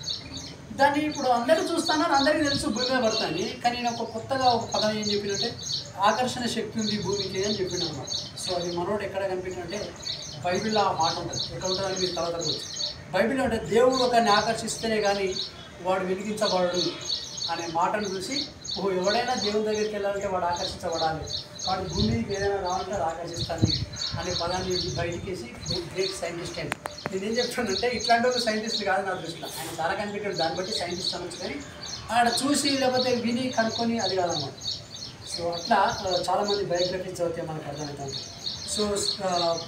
దాన్ని ఇప్పుడు అందరూ చూస్తున్నారు అందరికీ తెలుసు భూమి మీద పడతాయని కానీ నేను ఒక కొత్తగా ఒక పదం ఏం చెప్పినంటే ఆకర్షణ శక్తి ఉంది భూమికి అని చెప్పిన అనమాట సో అది మనోడు ఎక్కడ కనిపించినంటే బైబిల్లో ఆ మాట ఉంటుంది ఎక్కడ ఉంటుందని మీరు తర్వాత అనుకోవచ్చు బైబిల్లో అంటే దేవుడు ఒకరిని ఆకర్షిస్తేనే కానీ వాడు వెలిగించబడడు అనే మాటను చూసి ఓ ఎవడైనా దేవుని దగ్గరికి వెళ్ళాలంటే వాడు ఆకర్షించబడాలి వాడు భూమికి ఏదైనా రావాలంటే అది ఆకర్షిస్తాను అనే పదాన్ని బయటికి వేసి గ్రేట్ సైంటిస్ట్ అని నేను ఏం చెప్తానంటే ఇట్లాంటి ఒక సైంటిస్ట్ కాదు నా దృష్టిలో ఆయన చాలా కనిపెట్టాడు దాన్ని బట్టి సైంటిస్ట్ అనొచ్చు కానీ ఆడ చూసి లేకపోతే విని కనుక్కొని అది కాదన్నమాట సో అట్లా ఆ, చాలామంది బయోగ్రఫీస్ చదివితే మనకు అర్థమవుతుంది సో ఆ,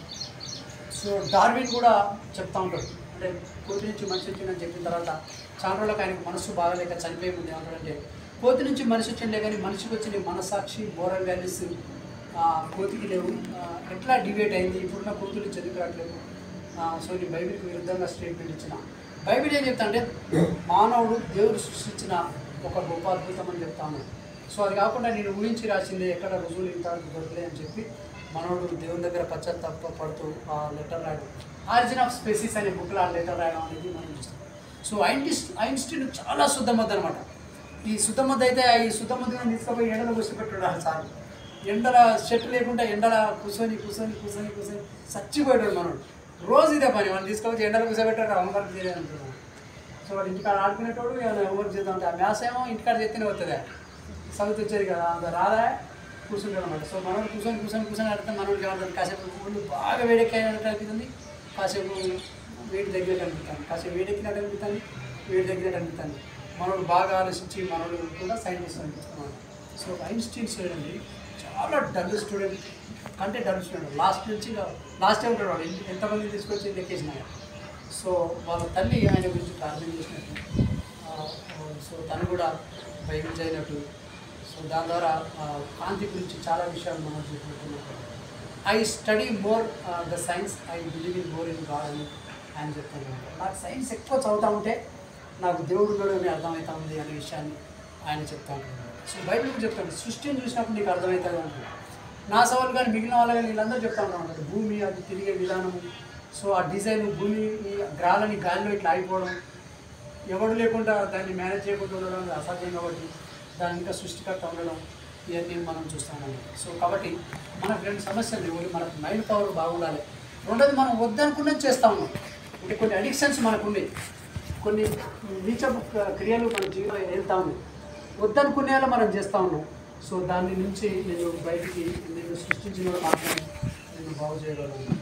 సో డార్విన్ కూడా చెప్తా ఉంటాడు అంటే కోతి నుంచి మనిషి వచ్చిందని చెప్పిన తర్వాత చాలా రోజులకు ఆయనకు మనసు బాగలేక చనిపోయే ముందు ఏమంటాడంటే కోతి నుంచి మనిషి వచ్చిండే కానీ మనిషికి వచ్చిన మనసాక్షి మోరల్ వాల్యూస్ కోతికి లేవు ఆ, ఎట్లా డిబేట్ అయింది ఇప్పుడున్న కోతులు చదువు రావట్లేదు ఆ, సో నీ బైబిల్కి విరుద్ధంగా స్టేట్మెంట్ ఇచ్చిన బైబిల్ ఏం చెప్తా అంటే మానవుడు దేవుడు సృష్టించిన ఒక గొప్ప అద్భుతం అని చెప్తాను సో అది కాకుండా నేను ఊహించి రాసింది ఎక్కడ రుజువులు ఇంత దొరకలే అని చెప్పి మనోడు దేవుని దగ్గర పశ్చాత్తాప పడుతూ ఆ లెటర్ రాయడం ఆరిజిన్ ఆఫ్ స్పెసిస్ అనే బుక్లో ఆ లెటర్ రాయడం అనేది మనం చూస్తాం సో ఐన్టిస్ట్ ఐన్స్టీన్ చాలా శుద్ధమద్ద అనమాట ఈ శుద్ధమద్ద అయితే ఈ శుద్ధమద్దని తీసుకుపోయి ఎండలో కూర్చోబెట్టాడు సార్ ఎండల చెట్టు లేకుండా ఎండల కూర్చొని కూర్చొని కూర్చొని కూర్చొని చచ్చిపోయాడు మనోడు రోజు ఇదే పని మనం తీసుకొచ్చి ఎండలో కూర్చోబెట్టాడు హోంవర్క్ చేయలేదు అనుకున్నాను సో వాడు ఇంటికాడ ఆడుకునేటోడు ఏమైనా హోంవర్క్ చేద్దాం అంటే ఆ మ్యాథ్స్ ఏమో ఇంటికాడ చేస్తేనే వస్తుంది చదువుతూ వచ్చేది కదా అంత రాదా కూర్చుంటాడు అనమాట సో మనోడు కూర్చొని కూర్చొని కూర్చొని ఆడితే మనోడికి ఏమంటుంది కాసేపు ఒళ్ళు బాగా వేడెక్కినట్టు అనిపిస్తుంది కాసేపు వేడి తగ్గినట్టు అనిపిస్తుంది కాసేపు వేడెక్కినట్టు అనిపిస్తుంది వేడి తగ్గినట్టు అనిపిస్తుంది మనోడు బాగా ఆలోచించి మనోడు కూడా సైంటిస్ట్ అనిపిస్తున్నాడు సో ఐన్స్టీన్ చూడండి చాలా డల్ స్టూడెంట్ కంటే డల్ స్టూడెంట్ లాస్ట్ నుంచి లాస్ట్ టైం ఉంటాడు వాడు ఎంత- ఎంతమంది తీసుకొచ్చి లెక్కేసిన సో వాళ్ళ తల్లి ఆయన గురించి ప్రార్థన చేసినట్టు ఆ, ఆ, సో తను కూడా బైబిల్ చదివినట్టు సో దాని ద్వారా ఆ, కాంతి గురించి చాలా విషయాలు మనం చెప్పినట్టు I study more the science I believe in more in God అని ఆయన చెప్తాను నాకు సైన్స్ ఎక్కువ చదువుతా ఉంటే నాకు దేవుడు ఉన్నాడు అని అర్థమవుతా ఉంది అనే విషయాన్ని ఆయన చెప్తా ఉంటాడు సో బైబిల్ కూడా చెప్తాడు సృష్టిని చూసినప్పుడు నీకు అర్థమవుతుంది అంటున్నాడు నా సవాలు కానీ మిగిలిన వాళ్ళు కానీ వీళ్ళందరూ చెప్తా ఉంటారు భూమి అది తిరిగే విధానము సో ఆ డిజైన్ భూమి ఈ గ్రహాలని గాలిలో ఇట్లా ఆగిపోవడం ఎవడు లేకుండా దాన్ని మేనేజ్ చేయకుండా ఉండడం అది అసాధ్యం కాబట్టి దాని ఇంకా సృష్టికర్త ఉండడం ఇవన్నీ మనం చూస్తామండి సో కాబట్టి మనకు రెండు సమస్యలు లేవు మనకు మైండ్ పవర్ బాగుండాలి రెండోది మనం వద్దనుకున్నది చేస్తా ఉన్నాం అంటే కొన్ని అడిక్షన్స్ మనకు ఉన్నాయి కొన్ని నీచపు క్రియలు మన జీవితంలో వెళ్తా ఉన్నాయి వద్దనుకునేలా మనం చేస్తూ ఉన్నాం సో దాని నుంచి నేను బయటికి నేను సృష్టించిన వాడు మాత్రమే నేను బాగు చేయగలను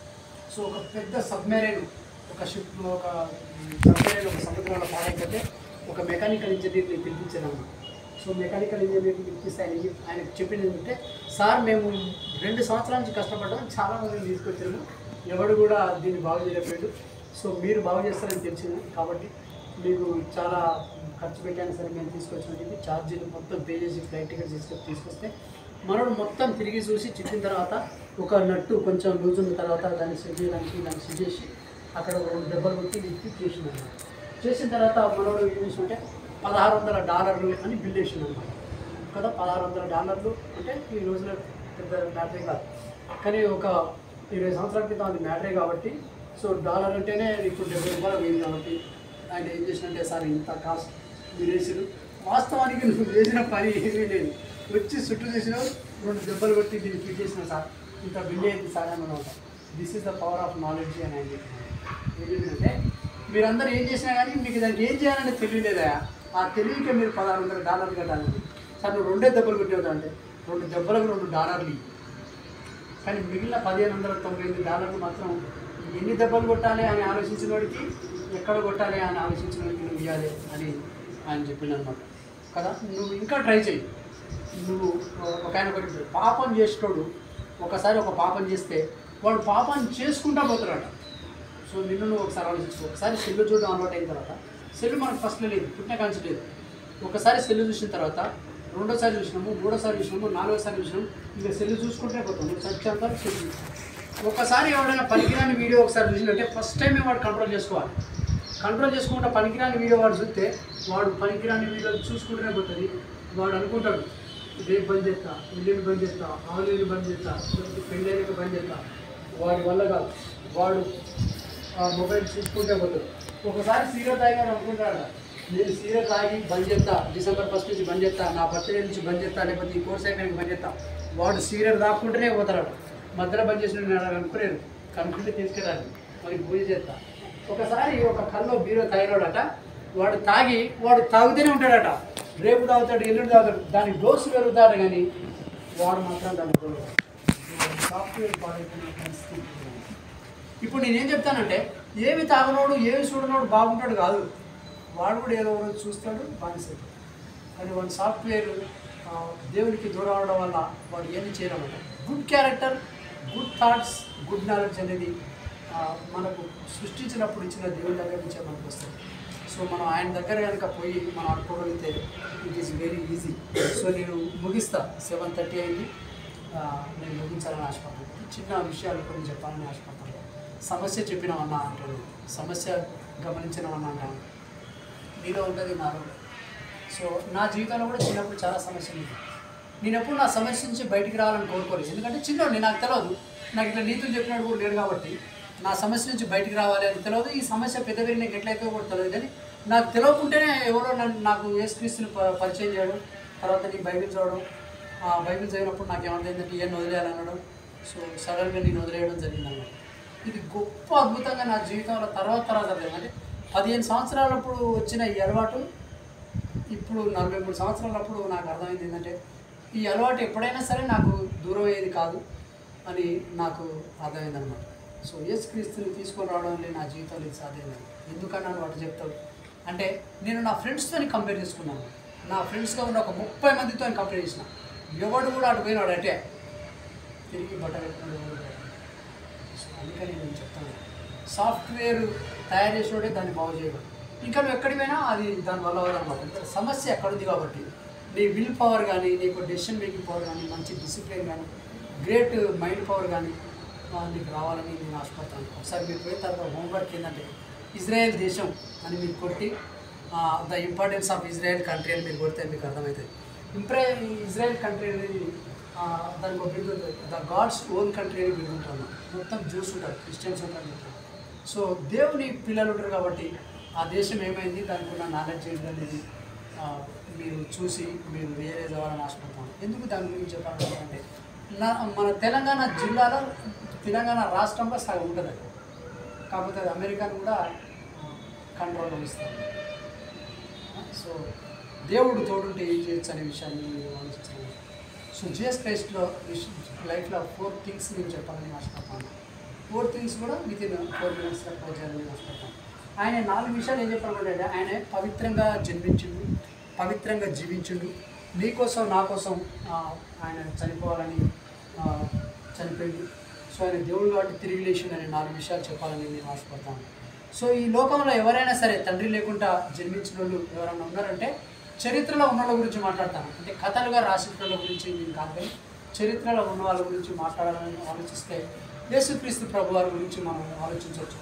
సో ఒక పెద్ద సబ్మెరైన్ ఒక షిప్ ఒక సబ్మెరైన్ ఒక సముద్రంలో పాడైపోతే ఒక మెకానికల్ ఇంజనీర్ని పిలిపించాను సో మెకానికల్ ఇంజనీర్ని పిలిపిస్తే ఆయన ఏం- ఆయనకు చెప్పింది ఏంటంటే సార్ మేము రెండు సంవత్సరాల నుంచి కష్టపడ్డాం చాలా మందిని తీసుకొచ్చాము ఎవడు కూడా దీన్ని బాగు చేయలేకపోయాడు సో మీరు బాగు చేస్తారని తెలిసింది కాబట్టి మీకు చాలా ఖర్చు పెట్టాను సరే మేము తీసుకొచ్చామని చెప్పి ఛార్జీలు మొత్తం పే చేసి ఫ్లైట్ టికెట్ తీసుకొని తీసుకొస్తే మనోడు మొత్తం తిరిగి చూసి చిక్కిన తర్వాత ఒక నట్టు కొంచెం లూజ్ ఉన్న తర్వాత దాన్ని సెట్ చేయడానికి దాన్ని సెట్ చేసి అక్కడ ఒక రెండు దెబ్బలు కొట్టి లిఫ్ట్ చేసింది అనమాట చేసిన తర్వాత మనోడు ఏం చేసిందంటే పదహారు వందల డాలర్లు అని బిల్ వేసింది అనమాట కదా పదహారు వందల డాలర్లు అంటే ఈ రోజున పెద్ద మ్యాటరే కాదు కానీ ఒక ఇరవై సంవత్సరాల క్రితం అది మ్యాటరే కాబట్టి సో డాలర్ అంటేనే ఇప్పుడు డెబ్బై రూపాయలు వేయింది కాబట్టి ఆయన ఏం చేసినంటే సార్ ఇంత కాస్ట్ మీరు వేసారు వాస్తవానికి నువ్వు చేసిన పని ఏమీ లేదు వచ్చి చుట్టూ చేసినావు రెండు దెబ్బలు కొట్టి దీన్ని ఫిట్ చేసిన సార్ ఇంత బిల్ అయింది సార్ అని అనమాట this is the power of knowledge అని ఆయన చెప్పినాడు ఏంటంటే మీరందరూ ఏం చేసినా కానీ మీకు దానికి ఏం చేయాలని తెలియలేదా ఆ తెలివికే మీరు పదహారు వందల డాలర్లు కట్టాలని సార్ నువ్వు రెండే దెబ్బలు కొట్టేవుతా అంటే రెండు దెబ్బలకు రెండు డాలర్లు ఇయ్యి. కానీ మిగిలిన పదిహేను వందల తొంభై ఎనిమిది డాలర్లు మాత్రం ఎన్ని దెబ్బలు కొట్టాలి అని ఆలోచించిన వాడికి ఎక్కడ కొట్టాలి అని ఆలోచించిన వాడికి నువ్వు ఇవ్వాలి అని ఆయన చెప్పిండు అనమాట కదా నువ్వు ఇంకా ట్రై చేయి నువ్వు ఒక ఆయన ఒకటి పాపం చేసేటోడు ఒకసారి ఒక పాపం చేస్తే వాడు పాపాన్ని చేసుకుంటా పోతాడట సో నిన్ను నువ్వు ఒకసారి ఆలోచించు ఒకసారి సెల్లు చూడడం అలవాటు అయిన తర్వాత సెల్లు మనకు ఫస్ట్లో లేదు పుట్టిన కాంచి లేదు ఒకసారి సెల్లు చూసిన తర్వాత రెండోసారి చూసినాము మూడోసారి చూసినాము నాలుగోసారి చూసినాము ఇంకా సెల్లు చూసుకుంటే పోతాం నువ్వు చచ్చేంత సెల్లు చూస్తావు. ఒకసారి ఎవడైనా పనికిరాని వీడియో ఒకసారి చూసినట్టే ఫస్ట్ టైమే వాడు కంట్రోల్ చేసుకోవాలి కంట్రోల్ చేసుకుంటే పనికిరాని వీడియో వాడు చూస్తే వాడు పనికిరాని వీడియోలు చూసుకుంటూనే పోతుంది వాడు అనుకుంటాడు రేపు బంద్ చేస్తా ఇల్లుని బంద్ చేస్తా ఆన్లైన్ బంద్ చేస్తా పెళ్ళైనకి బంద్ చేస్తా వాడి వల్ల కాదు వాడు ఆ మొబైల్ చూసుకుంటే పోతాడు ఒకసారి సీరియల్ తాగాను అనుకుంటాడు నేను సీరియల్ తాగి బంద్ చేస్తా డిసెంబర్ ఫస్ట్ నుంచి బంద్ చేస్తా నా బర్త్డే నుంచి బంద్ చేస్తా లేకపోతే ఈ కోర్స్ అయిపోయినాక బంద్ చేస్తా వాడు సీరియల్ రాకుంటేనే పోతాడు మధ్యలో బంద్ చేసిన నేను అనుకునేది కనుక్కుంటే తీసుకెళ్ళాలి మరి పూజ చేస్తా ఒకసారి ఒక కల్లో బీరో తాగినాడట వాడు తాగి వాడు తాగుతూనే ఉంటాడట రేపు తాగుతాడు ఎల్లుండి తాగుతాడు దాని డోసు పెరుగుతాడు కానీ వాడు మాత్రం దాన్ని వదలడు. సాఫ్ట్వేర్ పాడైపోయిన పరిస్థితి ఉంది. ఇప్పుడు నేనేం చెప్తానంటే ఏమి తాగనోడు ఏమి చూడనోడు బాగుంటాడు కాదు వాడు కూడా ఏదో ఒక రోజు చూస్తాడు బానిసైతాడు కానీ వాడి సాఫ్ట్వేర్ ఆ, దేవునికి దూరం అవడం వల్ల వాడు ఏమి చేయడం good character good thoughts good knowledge అనేది ఆ, మనకు సృష్టించినప్పుడు ఇచ్చిన దేవుని దగ్గర నుంచే మనకు వస్తుంది సో మనం ఆయన దగ్గర కనుక పోయి మనం అనుకోగలిగితే it is very easy so నేను ముగిస్తా సెవెన్ థర్టీ అయింది ఆ, నేను ముగించాలని ఆశపడుతున్నాను చిన్న విషయాలు కొన్ని చెప్పాలని ఆశపడుతున్నాను సమస్య చెప్పినామన్నా అంటాడు సమస్య గమనించినామన్నా అంటాను నీలో ఉంటుంది నాలో సో నా జీవితంలో కూడా చిన్నప్పుడు చాలా సమస్యలు ఉన్నాయి నేను ఎప్పుడు నా సమస్య నుంచి బయటికి రావాలని కోరుకోలేదు ఎందుకంటే చిన్నోడిని నాకు తెలియదు నాకు ఇట్లా నీతులు చెప్పినాడు కూడా లేడు కాబట్టి నా సమస్య నుంచి బయటికి రావాలి అని తెలియదు ఈ సమస్య పెద్ద పెరిగిన ఎట్లయితే కూడా తెలియదు కానీ నాకు తెలియకుంటేనే ఎవరో నన్ను నాకు యేసుక్రీస్తుని ప- పరిచయం చేయడం తర్వాత నీ బైబిల్ చదవడం ఆ బైబిల్ చదివినప్పుడు నాకు ఏమంటుందంటే ఏం వదిలేయాలనడం సో సడన్గా నేను వదిలేయడం జరిగింది అన్నమాట ఇది గొప్ప అద్భుతంగా నా జీవితంలో తర్వాత తర్వాత జరిగింది అంటే పదిహేను సంవత్సరాలప్పుడు వచ్చిన ఈ అలవాటు ఇప్పుడు నలభై మూడు సంవత్సరాలప్పుడు నాకు అర్థమైంది ఏంటంటే ఈ అలవాటు ఎప్పుడైనా సరే నాకు దూరం అయ్యేది కాదు అని నాకు అర్థమైంది అనమాట సో యేసుక్రీస్తుని తీసుకొని రావడం వల్ల నా జీవితంలో ఇది సాధ్యమైంది ఎందుకన్నాను వాటి చెప్తాడు అంటే నేను నా ఫ్రెండ్స్తో కంపేర్ చేసుకున్నాను నా ఫ్రెండ్స్గా ఉన్న ఒక ముప్పై మందితో కంపేర్ చేసిన ఎవడు కూడా అటు పోయినాడు అంటే తిరిగి బట్ట పెట్టుకున్నాడు ఎవడు కూడా. సో అందుకని నేను చెప్తాను సాఫ్ట్వేర్ తయారు చేసేవాడే దాన్ని బాగు చేయడం ఇంకా నువ్వు ఎక్కడికి పోయినా అది దానివల్ల అవ్వదన్నమాట అంటే సమస్య ఎక్కడ ఉంది కాబట్టి నీ విల్ పవర్ కానీ నీకు డెసిషన్ మేకింగ్ పవర్ కానీ మంచి డిసిప్లిన్ కానీ గ్రేట్ మైండ్ పవర్ కానీ ఆ, నీకు రావాలని నేను ఆశపడతాను ఒకసారి మీరు పోయిన తర్వాత హోంవర్క్ ఏంటంటే ఇజ్రాయెల్ దేశం అని మీరు కొట్టి the importance of Israel country అని మీరు కొడితే మీకు అర్థమవుతుంది ఇంప్రే ఇజ్రాయెల్ కంట్రీ అనేది ఆ, దానికి ఒక బిరుదు ఉంటుంది ద గాడ్స్ ఓన్ కంట్రీ అని బిరుదు ఉంటుంది మొత్తం జ్యూస్ ఉంటారు క్రిస్టియన్స్ ఉంటారు మొత్తం. సో దేవుని పిల్లలు ఉంటారు కాబట్టి ఆ దేశం ఏమైంది దానికి ఉన్న నాలెడ్జ్ ఏంటి అనేది ఆ, మీరు చూసి మీరు రియలైజ్ అవ్వాలని ఆశపడతాను ఎందుకు దాని గురించి చెప్పాలంటే నా మన తెలంగాణ జిల్లాలో తెలంగాణ రాష్ట్రంలో సగం ఉంటుంది అది. కాకపోతే అది అమెరికాను కూడా కంట్రోల్లో ఇస్తారు సో దేవుడు తోడుంటే ఏం చేయొచ్చు అనే విషయాన్ని నేను ఆలోచించాను సో జిఎస్ క్రైస్ట్లో లైఫ్లో ఫోర్ థింగ్స్ నేను చెప్పాలని ఆశపడతాను ఫోర్ థింగ్స్ కూడా విత్ ఇన్ ఫోర్ మినిట్స్లో క్లోజ్ చేయాలని ఆశపడతాను ఆయన నాలుగు విషయాలు ఏం చెప్పాలంటే ఆయన పవిత్రంగా జన్మించిండు పవిత్రంగా జీవించిండు నీ కోసం నా కోసం ఆ, ఆయన చనిపోవాలని ఆ, చనిపోయింది సో ఆయన దేవుడు కాబట్టి తిరిగి లేచిండు అనే నాలుగు విషయాలు చెప్పాలని నేను ఆశపడతాను సో ఈ లోకంలో ఎవరైనా సరే తండ్రి లేకుండా జన్మించిన వాళ్ళు ఎవరైనా ఉన్నారంటే చరిత్రలో ఉన్న వాళ్ళ గురించి మాట్లాడతాను అంటే కథలుగా రాసిన వాళ్ళ గురించి నేను కాదు కానీ చరిత్రలో ఉన్న వాళ్ళ గురించి మాట్లాడాలని ఆలోచిస్తే యేసుక్రీస్తు ప్రభు వారి గురించి మనం ఆలోచించవచ్చు